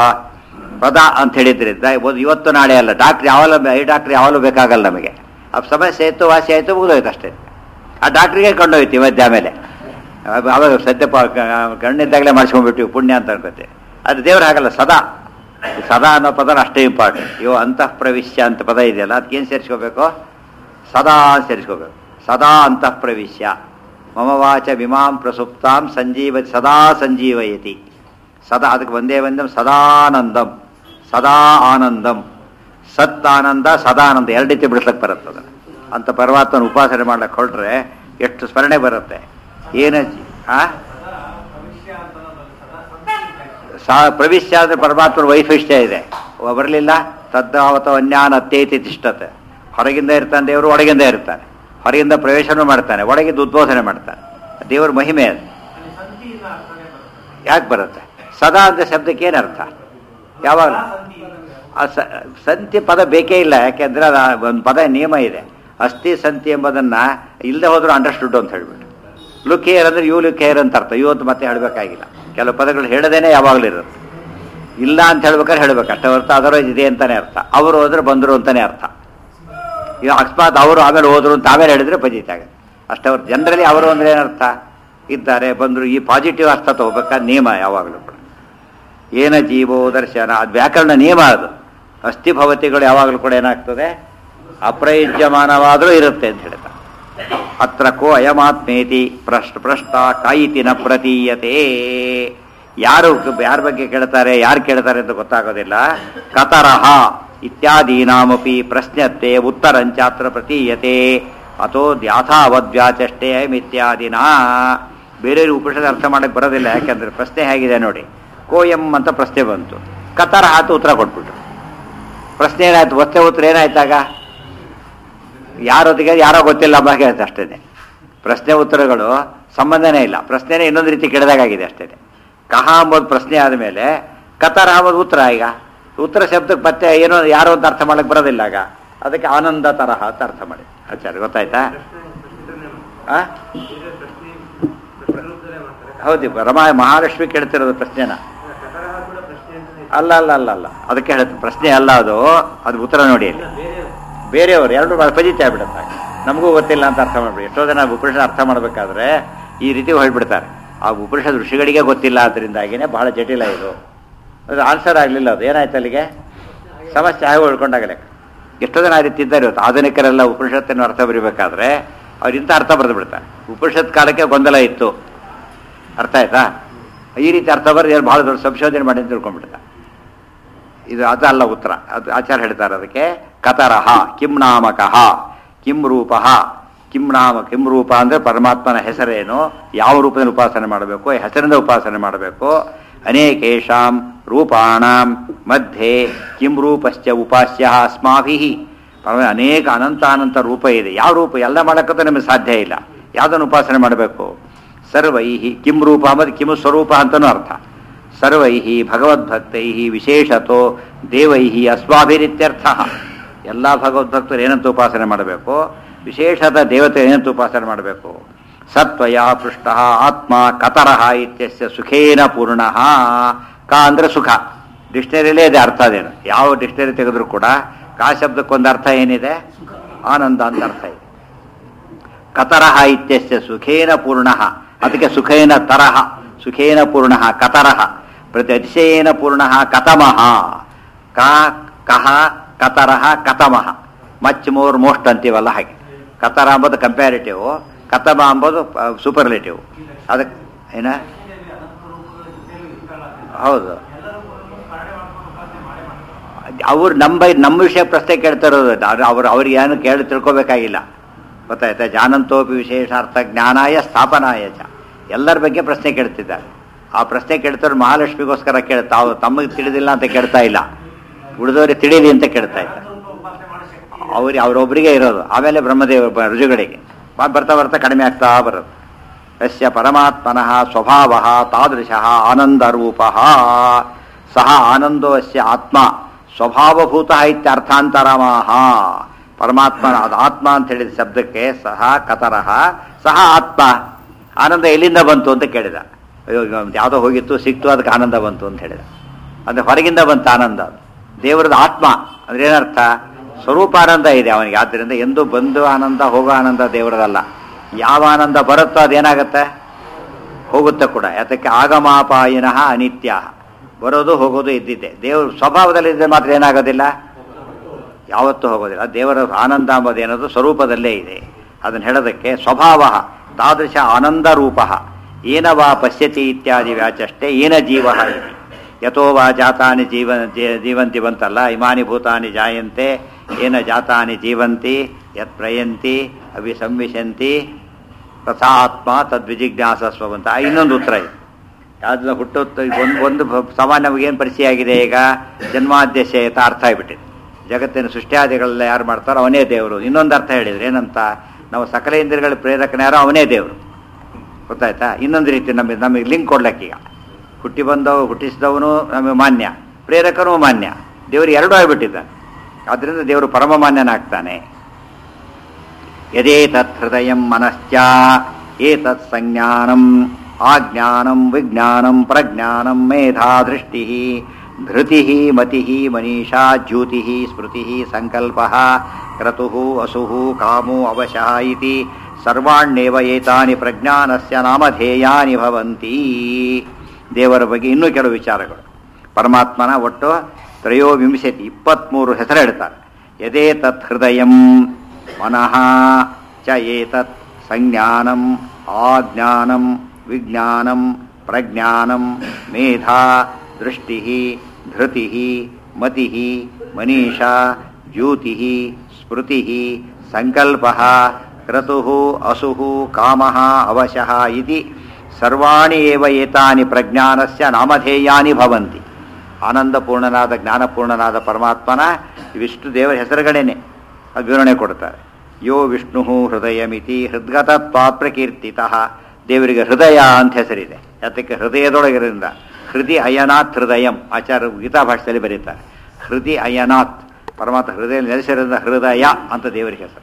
A: ಪದ ಅಂತ ಹೇಳಿದ್ರಿಂದ ಒಂದು ಇವತ್ತು ನಾಳೆ ಅಲ್ಲ ಡಾಕ್ಟ್ರ್ ಯಾವಲ್ಲ ಈ ಡಾಕ್ಟ್ರ್ ಯಾವಾಗಲೂ ಬೇಕಾಗಲ್ಲ ನಮಗೆ ಆ ಸಮಸ್ಯೆ ಆಯಿತು ವಾಸಿ ಆಯಿತು ಮುಗಿದೋಯ್ತು ಅಷ್ಟೇ ಆ ಡಾಕ್ಟ್ರಿಗೆ ಕೊಂಡೋಯ್ತು ಮಧ್ಯ ಆಮೇಲೆ ಅವ- ಅವಾಗ ಸದ್ಯ ಪ- ಕ- ಕಣ್ಣಿದ್ದಾಗಲೇ ಮಾಡಿಸ್ಕೊಂಡ್ಬಿಟ್ಟಿವಿ ಪುಣ್ಯ ಅಂತ ಅನ್ಕೋತೆ ಅದು ದೇವ್ರು ಹಾಗಲ್ಲ ಸದಾ ಈ ಸದಾ ಅನ್ನೋ ಪದ ಅಷ್ಟೇ ಇಂಪಾರ್ಟೆಂಟ್ ಇವು ಅಂತಃ ಪ್ರವಿಶ್ಯ ಅಂತ ಪದ ಇದೆಯಲ್ಲ ಅದಕ್ಕೇನು ಸೇರಿಸ್ಕೋಬೇಕು ಸದಾ ಸೇರಿಸ್ಕೋಬೇಕು ಸದಾ ಅಂತಃ ಪ್ರವಿಶ್ಯ ಮಮ ವಾಚ ವಿಮಾಂ ಪ್ರಸುಪ್ತಾಂ ಸಂಜೀವ ಸದಾ ಸಂಜೀವಯತಿ ಸದಾ ಅದಕ್ಕೆ ಒಂದೇ ಒಂದಂ ಸದಾನಂದಂ ಸದಾ ಆನಂದಂ ಸತ್ ಆನಂದ ಸದಾನಂದ ಎರಡು ರೀತಿ ಬಿಡಿಸ್ಲಕ್ಕೆ ಬರುತ್ತೆ ಅದನ್ನು ಅಂತ ಪರಮಾತ್ಮನ ಉಪಾಸನೆ ಮಾಡ್ಲಿಕ್ಕೆ ಹೊರಟ್ರೆ ಎಷ್ಟು ಸ್ಮರಣೆ ಬರುತ್ತೆ ಏನು ಆ
B: ಭವಿಷ್ಯ ಅಂತ ಅನ್ನೋದು ಸದಾ ಸಂಸ್ಕೃತಿ
A: ಸಾ ಪ್ರವಿಶ್ಯ ಅಂದ್ರೆ ಪರಮಾತ್ಮನ ವೈಶಿಷ್ಟ್ಯ ಇದೆ ಬರಲಿಲ್ಲ ತದ್ದಾವತ ಅನ್ಯಾನ ಅತ್ಯೈತಿ ತಿಷ್ಟತೆ ಹೊರಗಿಂದ ಇರ್ತಾನೆ ದೇವರು ಒಳಗಿಂದ ಇರ್ತಾನೆ ಹೊರಗಿಂದ ಪ್ರವೇಶನೂ ಮಾಡ್ತಾನೆ ಒಳಗಿಂದ ಉದ್ಬೋಧನೆ ಮಾಡ್ತಾನೆ ದೇವರ ಮಹಿಮೆ ಅದು
B: ಅಲ್ಲಿ ಸಂಧಿಯಿಂದ ಅರ್ಥನೇ ಬರುತ್ತೆ
A: ಯಾಕೆ ಬರುತ್ತೆ ಸದಾ ಅಂತ ಶಬ್ದಕ್ಕೆ ಏನು ಅರ್ಥ ಯಾವಾಗ
B: ಸದಾ ಸಂಧಿ
A: ಆ ಸ- ಸಂತಿ ಪದ ಬೇಕೇ ಇಲ್ಲ ಯಾಕೆಂದ್ರೆ ಅದು ಒಂದು ಪದ ನಿಯಮ ಇದೆ ಅಸ್ಥಿ ಸಂತಿ ಎಂಬುದನ್ನ ಇಲ್ಲದೆ ಹೋದ್ರು ಅಂಡರ್ಸ್ಟುಡ್ ಅಂತ ಹೇಳ್ಬಿಟ್ಟು ಲುಕ್ ಹೇರ್ ಅಂದ್ರೆ ಯು ಲುಕ್ ಹೇರ್ ಅಂತ ಅರ್ಥ ಇವತ್ತು ಮತ್ತೆ ಹೇಳಬೇಕಾಗಿಲ್ಲ ಕೆಲವು ಪದಗಳು ಹೇಳದೇನೆ ಯಾವಾಗಲೂ ಇರುತ್ತೆ ಇಲ್ಲ ಅಂತ ಹೇಳ್ಬೇಕಾದ್ರೆ ಹೇಳ್ಬೇಕು ಅಷ್ಟೇ ಹೊರತು ಅದರವೈಸ್ ಇದೆ ಅಂತಾನೆ ಅರ್ಥ ಅವರು ಹೋದ್ರೆ ಬಂದರು ಅಂತಾನೆ ಅರ್ಥ ಈಗ ಅಕಸ್ಮಾತ್ ಅವರು ಆಮೇಲೆ ಹೋದ್ರು ಅಂತ ಆಮೇಲೆ ಹೇಳಿದ್ರೆ ಪಜಿತ ಆಗುತ್ತೆ ಅಷ್ಟೇ ಹೊರತು ಜನರಲಿ ಅವರು ಅಂದ್ರೆ ಏನರ್ಥ ಇದ್ದಾರೆ ಬಂದರು ಈ ಪಾಸಿಟಿವ್ ಅರ್ಥ ತಗೋಬೇಕಾದ ನಿಯಮ ಯಾವಾಗಲೂ ಕೂಡ ಏನ ಜೀವೋ ದರ್ಶನ ಅದು ವ್ಯಾಕರಣ ನಿಯಮ ಅದು ಅಸ್ಥಿಭವತಿಗಳು ಯಾವಾಗಲೂ ಕೂಡ ಏನಾಗ್ತದೆ ಅಪ್ರಯುಜ್ಯಮಾನವಾದರೂ ಇರುತ್ತೆ ಅಂತ ಹೇಳ್ತಾರೆ ಅತ್ರ ಕೋ ಅಯಮಾತ್ಮೇತಿ ಪ್ರಶ್ನ ಪ್ರಶ್ನ ಕಾಯಿತಿ ನ ಪ್ರತೀಯತೆ ಯಾರು ಯಾರ ಬಗ್ಗೆ ಕೇಳ್ತಾರೆ ಯಾರು ಕೇಳ್ತಾರೆ ಅಂತ ಗೊತ್ತಾಗೋದಿಲ್ಲ ಕತರಹ ಇತ್ಯಾದೀನಾಮಪಿ ಪ್ರಶ್ನತ್ತೆ ಉತ್ತರಂಚಾತ್ರ ಪ್ರತೀಯತೆ ಅಥೋ ದ್ಯಾಥಾವದ್ವ್ಯಾಚಷ್ಟೇ ಇತ್ಯಾದಿನ ಬೇರೆ ಉಪನಿಷತ್ ಅರ್ಥ ಮಾಡಕ್ಕೆ ಬರೋದಿಲ್ಲ ಯಾಕೆಂದ್ರೆ ಪ್ರಶ್ನೆ ಹೇಗಿದೆ ನೋಡಿ ಕೋಯಂ ಅಂತ ಪ್ರಶ್ನೆ ಬಂತು ಕತರಹ ಅಂತ ಉತ್ತರ ಕೊಟ್ಬಿಟ್ರು ಪ್ರಶ್ನೆ ಏನಾಯ್ತು ಒತ್ತೆ ಉತ್ತರ ಏನಾಯ್ತಾಗ ಯಾರೊತ್ತಿಗೆ ಯಾರೋ ಗೊತ್ತಿಲ್ಲ ಬಗ್ಗೆ ಆಯ್ತು ಅಷ್ಟೇ ಪ್ರಶ್ನೆ ಉತ್ತರಗಳು ಸಂಬಂಧನೇ ಇಲ್ಲ ಪ್ರಶ್ನೆನೇ ಇನ್ನೊಂದು ರೀತಿ ಕೆಡದಾಗಿದೆ ಅಷ್ಟೇ ಕಹ ಅಂಬೋದು ಪ್ರಶ್ನೆ ಆದಮೇಲೆ ಕತರ ಅಂಬೋದು ಉತ್ತರ ಈಗ ಉತ್ತರ ಶಬ್ದಕ್ಕೆ ಮತ್ತೆ ಏನೋ ಯಾರೋ ಅಂತ ಅರ್ಥ ಮಾಡಕ್ಕೆ ಬರೋದಿಲ್ಲ ಆಗ ಅದಕ್ಕೆ ಆನಂದ ತರಹ ಅಂತ ಅರ್ಥ ಮಾಡಿ ಆಚಾರ್ಯ ಗೊತ್ತಾಯ್ತಾ ಆ? ಹೌದು ರಮಾ ಮಹಾಲಕ್ಷ್ಮಿ ಕೇಳ್ತಿರೋದು ಪ್ರಶ್ನೆನ ಅಲ್ಲ ಅಲ್ಲ ಅಲ್ಲ ಅಲ್ಲ ಅದಕ್ಕೆ ಹೇಳುತ್ತೆ ಪ್ರಶ್ನೆ ಅಲ್ಲ ಅದು ಅದು ಉತ್ತರ ನೋಡಿ ಅಲ್ಲಿ ಬೇರೆಯವರು ಎರಡು ಪಜಿತ ಆಗ್ಬಿಡುತ್ತೆ ನಮಗೂ ಗೊತ್ತಿಲ್ಲ ಅಂತ ಅರ್ಥ ಮಾಡ್ಬಿಡಿ ಎಷ್ಟೋ ಜನ ಉಪನಿಷತ್ ಅರ್ಥ ಮಾಡಬೇಕಾದ್ರೆ ಈ ರೀತಿ ಹೊಳ್ಬಿಡ್ತಾರೆ ಆ ಉಪನಿಷತ್ ಋಷಿಗಳಿಗೆ ಗೊತ್ತಿಲ್ಲ ಅದರಿಂದಾಗಿನೇ ಬಹಳ ಜಟಿಲ ಇದು ಅದು ಆನ್ಸರ್ ಆಗಲಿಲ್ಲ ಅದು ಏನಾಯ್ತು ಅಲ್ಲಿಗೆ ಸಮಸ್ಯೆ ಆಗಿ ಉಳ್ಕೊಂಡಾಗಲೇ ಎಷ್ಟೋ ಜನ ಆ ರೀತಿ ಇದ್ದಾರೆ ಇವತ್ತು ಆಧುನಿಕರೆಲ್ಲ ಉಪನಿಷತ್ತನ್ನು ಅರ್ಥ ಬರೀಬೇಕಾದ್ರೆ ಅವ್ರು ಇಂಥ ಅರ್ಥ ಬರೆದು ಬಿಡ್ತಾರೆ ಉಪನಿಷತ್ ಕಾಲಕ್ಕೆ ಗೊಂದಲ ಇತ್ತು ಅರ್ಥ ಆಯ್ತಾ ಈ ರೀತಿ ಅರ್ಥ ಬರೆದು ಭಾಳ ದೊಡ್ಡ ಸಂಶೋಧನೆ ಮಾಡಿ ಅಂತ ತಿಳ್ಕೊಂಡ್ಬಿಡ್ತಾರೆ ಇದು ಅದಲ್ಲ ಉತ್ತರ ಅದು ಆಚಾರ್ಯ ಹೇಳ್ತಾರೆ ಅದಕ್ಕೆ ಕತರಹ ಕಿಂ ನಾಮಕಃ ಕಿಂ ರೂಪಃ ಕಿಂ ನಾಮ ಕಿಂ ರೂಪ ಅಂದರೆ ಪರಮಾತ್ಮನ ಹೆಸರೇನು ಯಾವ ರೂಪದಲ್ಲಿ ಉಪಾಸನೆ ಮಾಡಬೇಕು ಹೆಸರಿಂದ ಉಪಾಸನೆ ಮಾಡಬೇಕು ಅನೇಕೇಶಾಂ ರೂಪಾಣಾಂ ಮಧ್ಯೆ ಕಿಂ ರೂಪಶ್ಚ ಉಪಾಸ್ಯ ಅಸ್ಮಾಭಿ ಪರಮ- ಅನೇಕ ಅನಂತ ಅನಂತ ರೂಪ ಇದೆ ಯಾವ ರೂಪ ಎಲ್ಲ ಮಾಡೋಕ್ಕಂತೂ ನಮಗೆ ಸಾಧ್ಯ ಇಲ್ಲ ಯಾವುದನ್ನು ಉಪಾಸನೆ ಮಾಡಬೇಕು ಸರ್ವೈ ಕಿಂ ರೂಪ ಮತ್ತು ಕಿಂ ಸ್ವರೂಪ ಅಂತನೂ ಅರ್ಥ ಸರ್ವೈ ಭಗವದ್ಭಕ್ತೈ ವಿಶೇಷತೋ ದೇವೈ ಅಸ್ವಾಭಿರಿತ್ಯರ್ಥ ಎಲ್ಲ ಭಗವದ್ಭಕ್ತರು ಏನಂತ ಉಪಾಸನೆ ಮಾಡಬೇಕು ವಿಶೇಷತ ದೇವತೆ ಏನಂತ ಉಪಾಸನೆ ಮಾಡಬೇಕು ಸತ್ವಯ ಪೃಷ್ಟ ಆತ್ಮ ಕತರಹ ಇತ್ಯಸ್ಯ ಸುಖೇನ ಪೂರ್ಣ ಕ ಅಂದ್ರೆ ಸುಖ ಡಿಕ್ಷನರಿಲೇ ಇದೆ ಅರ್ಥ ಅದೇನು ಯಾವ ಡಿಕ್ಷನರಿ ತೆಗೆದ್ರೂ ಕೂಡ ಕಾ ಶಬ್ದಕ್ಕೊಂದು ಅರ್ಥ ಏನಿದೆ ಆನಂದ ಅಂತ ಅರ್ಥ ಇದೆ ಕತರಹ ಇತ್ಯಸ್ಯ ಸುಖೇನ ಪೂರ್ಣ ಅದಕ್ಕೆ ಸುಖೇನ ತರಹ ಸುಖೇನ ಪೂರ್ಣ ಕತರಹ ಪ್ರತಿ ಅತಿಶಯೇನ ಪೂರ್ಣ ಕತಮಃ ಕಾ ಕಹ ಕತರಹ ಕತಮಹ ಮಚ್ ಮೋರ್ ಮೋಸ್ಟ್ ಅಂತೀವಲ್ಲ ಹಾಗೆ ಕತರ ಅಂಬೋದು ಕಂಪ್ಯಾರಿಟಿವ್ ಕತಮ ಅಂಬೋದು ಸೂಪರ್ಲೇಟಿವ್ ಅದಕ್ಕೆ ಏನ ಹೌದು ಅವ್ರು ನಮ್ಮ ನಮ್ಮ ವಿಷಯ ಪ್ರಶ್ನೆ ಕೇಳ್ತಾ ಇರೋದು ಅವ್ರು ಅವ್ರಿಗೆ ಏನು ಕೇಳಿ ತಿಳ್ಕೊಬೇಕಾಗಿಲ್ಲ ಗೊತ್ತಾಯ್ತಾ ಜಾನಂತೋಪಿ ವಿಶೇಷಾರ್ಥ ಜ್ಞಾನಾಯ ಸ್ಥಾಪನಾಯ ಚ ಎಲ್ಲರ ಬಗ್ಗೆ ಪ್ರಶ್ನೆ ಕೇಳ್ತಿದ್ದಾರೆ ಆ ಪ್ರಶ್ನೆ ಕೇಳ್ತಾರೆ ಮಹಾಲಕ್ಷ್ಮಿಗೋಸ್ಕರ ಕೇಳ್ತಾ ತಾವು ತಮಗೆ ತಿಳಿದಿಲ್ಲ ಅಂತ ಕೇಳ್ತಾ ಇಲ್ಲ ಉಳಿದವ್ರಿಗೆ ತಿಳಿಲಿ ಅಂತ ಕೇಳ್ತಾ ಇದ್ದಾರೆ ಅವ್ರಿಗೆ ಅವರೊಬ್ಬರಿಗೆ ಇರೋದು ಆಮೇಲೆ ಬ್ರಹ್ಮದೇವ ಬ- ರುಜುಗಳಿಗೆ ಬ- ಬರ್ತಾ ಬರ್ತಾ ಕಡಿಮೆ ಆಗ್ತಾ ಬರೋದು ಯಸ್ಯ ಪರಮಾತ್ಮನಃ ಸ್ವಭಾವ ತಾದೃಶ ಆನಂದರೂಪ ಸಹ ಆನಂದೋಸ್ಯ ಆತ್ಮ ಸ್ವಭಾವಭೂತ ಇತ್ಯರ್ಥಾಂತರಮಾಹ ಪರಮಾತ್ಮನ ಅದು ಆತ್ಮ ಅಂತ ಹೇಳಿದ ಶಬ್ದಕ್ಕೆ ಸಹ ಕತರಹ ಸಹ ಆತ್ಮ ಆನಂದ ಎಲ್ಲಿಂದ ಬಂತು ಅಂತ ಕೇಳಿದ ಅಯ್ಯೋ ಯಾವುದೋ ಹೋಗಿತ್ತು ಸಿಕ್ತು ಅದಕ್ಕೆ ಆನಂದ ಬಂತು ಅಂತ ಹೇಳಿದ ಅಂದ್ರೆ ಹೊರಗಿಂದ ಬಂತ ಆನಂದ ಅದು ದೇವರದ ಆತ್ಮ ಅಂದ್ರೆ ಏನರ್ಥ ಸ್ವರೂಪ ಆನಂದ ಇದೆ ಅವನಿಗೆ ಆದ್ದರಿಂದ ಎಂದು ಬಂದು ಆನಂದ ಹೋಗೋ ಆನಂದ ದೇವರದಲ್ಲ ಯಾವ ಆನಂದ ಬರುತ್ತೋ ಅದೇನಾಗತ್ತೆ ಹೋಗುತ್ತೆ ಕೂಡ ಯಾತಕ್ಕೆ ಆಗಮಾಪಾಯಿನಃ ಅನಿತ್ಯ ಬರೋದು ಹೋಗೋದು ಇದ್ದಿದ್ದೆ ದೇವ್ರ ಸ್ವಭಾವದಲ್ಲಿ ಇದ್ದರೆ ಮಾತ್ರ ಏನಾಗೋದಿಲ್ಲ ಯಾವತ್ತೂ ಹೋಗೋದಿಲ್ಲ ದೇವರ ಆನಂದ ಎಂಬುದೇನದು ಸ್ವರೂಪದಲ್ಲೇ ಇದೆ ಅದನ್ನು ಹೇಳೋದಕ್ಕೆ ಸ್ವಭಾವ ತಾದೃಶ ಆನಂದ ರೂಪ ಏನ ವಾ ಪಶ್ಯತಿ ಇತ್ಯಾದಿ ವ್ಯಾಚಷ್ಟೇ ಏನ ಜೀವ ಇತಿ ಯಥೋ ವಾ ಜಾತಾನಿ ಜೀವ ಜೀ- ಜೀವಂತಿ ಬಂತಲ್ಲ ಇಮಾನಿ ಭೂತಾನಿ ಜಾಯಂತೆ ಏನ ಜಾತಾನಿ ಜೀವಂತಿ ಯತ್ ಪ್ರಯಂತಿ ಅಭಿ ಸಂವಿಶಂತಿ ತಥಾ ಆತ್ಮ ತದ್ವಿಜಿಜ್ಞಾಸಸ್ವ ಅಂತ ಇನ್ನೊಂದು ಉತ್ತರ ಇದೆ ಅದನ್ನ ಹುಟ್ಟುತ್ತ ಒಂದು ಒಂದು ಭ- ಸಾಮಾನ್ಯವಾಗಿ ಏನು ಪರಿಚಯ ಆಗಿದೆ ಈಗ ಜನ್ಮಾದ್ಯಶಯತ ಅರ್ಥ ಆಗಿಬಿಟ್ಟಿದೆ ಜಗತ್ತಿನ ಸೃಷ್ಟಿಯಾದಿಗಳೆಲ್ಲ ಯಾರು ಮಾಡ್ತಾರೋ ಅವನೇ ದೇವರು ಇನ್ನೊಂದು ಅರ್ಥ ಹೇಳಿದ್ರು ಏನಂತ ನಾವು ಸಕಲ ಇಂದ್ರಿಯಗಳ ಪ್ರೇರಕನ ಯಾರೋ ಅವನೇ ದೇವರು ಗೊತ್ತಾಯ್ತಾ ಇನ್ನೊಂದು ರೀತಿ ನಮಗೆ ನಮಗೆ ಲಿಂಕ್ ಕೊಡ್ಲಕ್ಕೀಗ ಹುಟ್ಟಿ ಬಂದವ ಹುಟ್ಟಿಸಿದವನು ನಮಗೆ ಮಾನ್ಯ ಪ್ರೇರಕನೂ ಮಾನ್ಯ ದೇವರು ಎರಡೂ ಆಗಿಬಿಟ್ಟಿದ್ದಾನೆ ಆದ್ದರಿಂದ ದೇವರು ಪರಮ ಮಾನ್ಯನಾಗ್ತಾನೆ ಯದೇತತ್ ಹೃದಯ ಮನಶ್ಚ ಏತತ್ ಸಂಜ್ಞಾನಂ ಆಜ್ಞಾನಂ ವಿಜ್ಞಾನಂ ಪ್ರಜ್ಞಾನಂ ಮೇಧಾ ದೃಷ್ಟಿ ಧೃತಿ ಮತಿ ಮನೀಷಾ ಜ್ಯೋತಿ ಸ್ಮೃತಿ ಸಂಕಲ್ಪ ಕ್ರತು ಅಸು ಕಾಮೋ ಅವಶಃ ಇತಿ ಸರ್ವಾಣ್ಯೇವ ಏತಾನಿ ಪ್ರಜ್ಞಾನಸ್ಯ ನಾಮಧೇಯಾನಿ ಭವಂತಿ ದೇವರ ಬಗ್ಗೆ ಇನ್ನೂ ಕೆಲವು ವಿಚಾರಗಳು ಪರಮಾತ್ಮನ ಒಟ್ಟು ತ್ರಯೋವಿಂಶತಿ ಇಪ್ಪತ್ತ್ಮೂರು ಹೆಸರು ಹೇಳ್ತಾರೆ ಯದೇ ತತ್ ಹೃದಯಂ ಮನಃ ಚ ಏತತ್ ಸಂಜ್ಞಾನಂ ಆಜ್ಞಾನಂ ವಿಜ್ಞಾನಂ ಪ್ರಜ್ಞಾನಂ ಮೇಧಾ ದೃಷ್ಟಿ ಧೃತಿ ಮತಿ ಮನೀಷಾ ಜ್ಯೋತಿ ಸ್ಮೃತಿ ಸಂಕಲ್ಪ ಕ್ರತು ಅಸು ಕಾಮ ಅವಶಃ ಇತಿ ಸರ್ವಾಣಿ ಏವ ಏತಾನಿ ಪ್ರಜ್ಞಾನಸ್ಯ ನಾಮಧೇಯಾನಿ ಭವಂತಿ ಆನಂದಪೂರ್ಣನಾದ ಜ್ಞಾನಪೂರ್ಣನಾದ ಪರಮಾತ್ಮನ ವಿಷ್ಣು ದೇವರ ಹೆಸರುಗಳೇನೆ ಅದು ವಿವರಣೆ ಕೊಡ್ತಾರೆ ಯೋ ವಿಷ್ಣು ಹೃದಯಮಿತಿ ಹೃದ್ಗತತ್ವಾತ್ ಪ್ರಕೀರ್ತಿತ ದೇವರಿಗೆ ಹೃದಯ ಅಂತ ಹೆಸರಿದೆ ಯಾತಕ್ಕೆ ಹೃದಯದೊಳಗಿರಿಂದ ಹೃದಯ ಅಯನಾಥ್ ಹೃದಯಂ ಆಚಾರ್ಯ ಗೀತಾ ಭಾಷೆಯಲ್ಲಿ ಬರೀತಾರೆ ಹೃದಯ ಅಯನಾಥ್ ಪರಮಾತ್ಮ ಹೃದಯ ನೆಲೆಸಿರೋದ್ರಿಂದ ಹೃದಯ ಅಂತ ದೇವರಿಗೆ ಹೆಸರು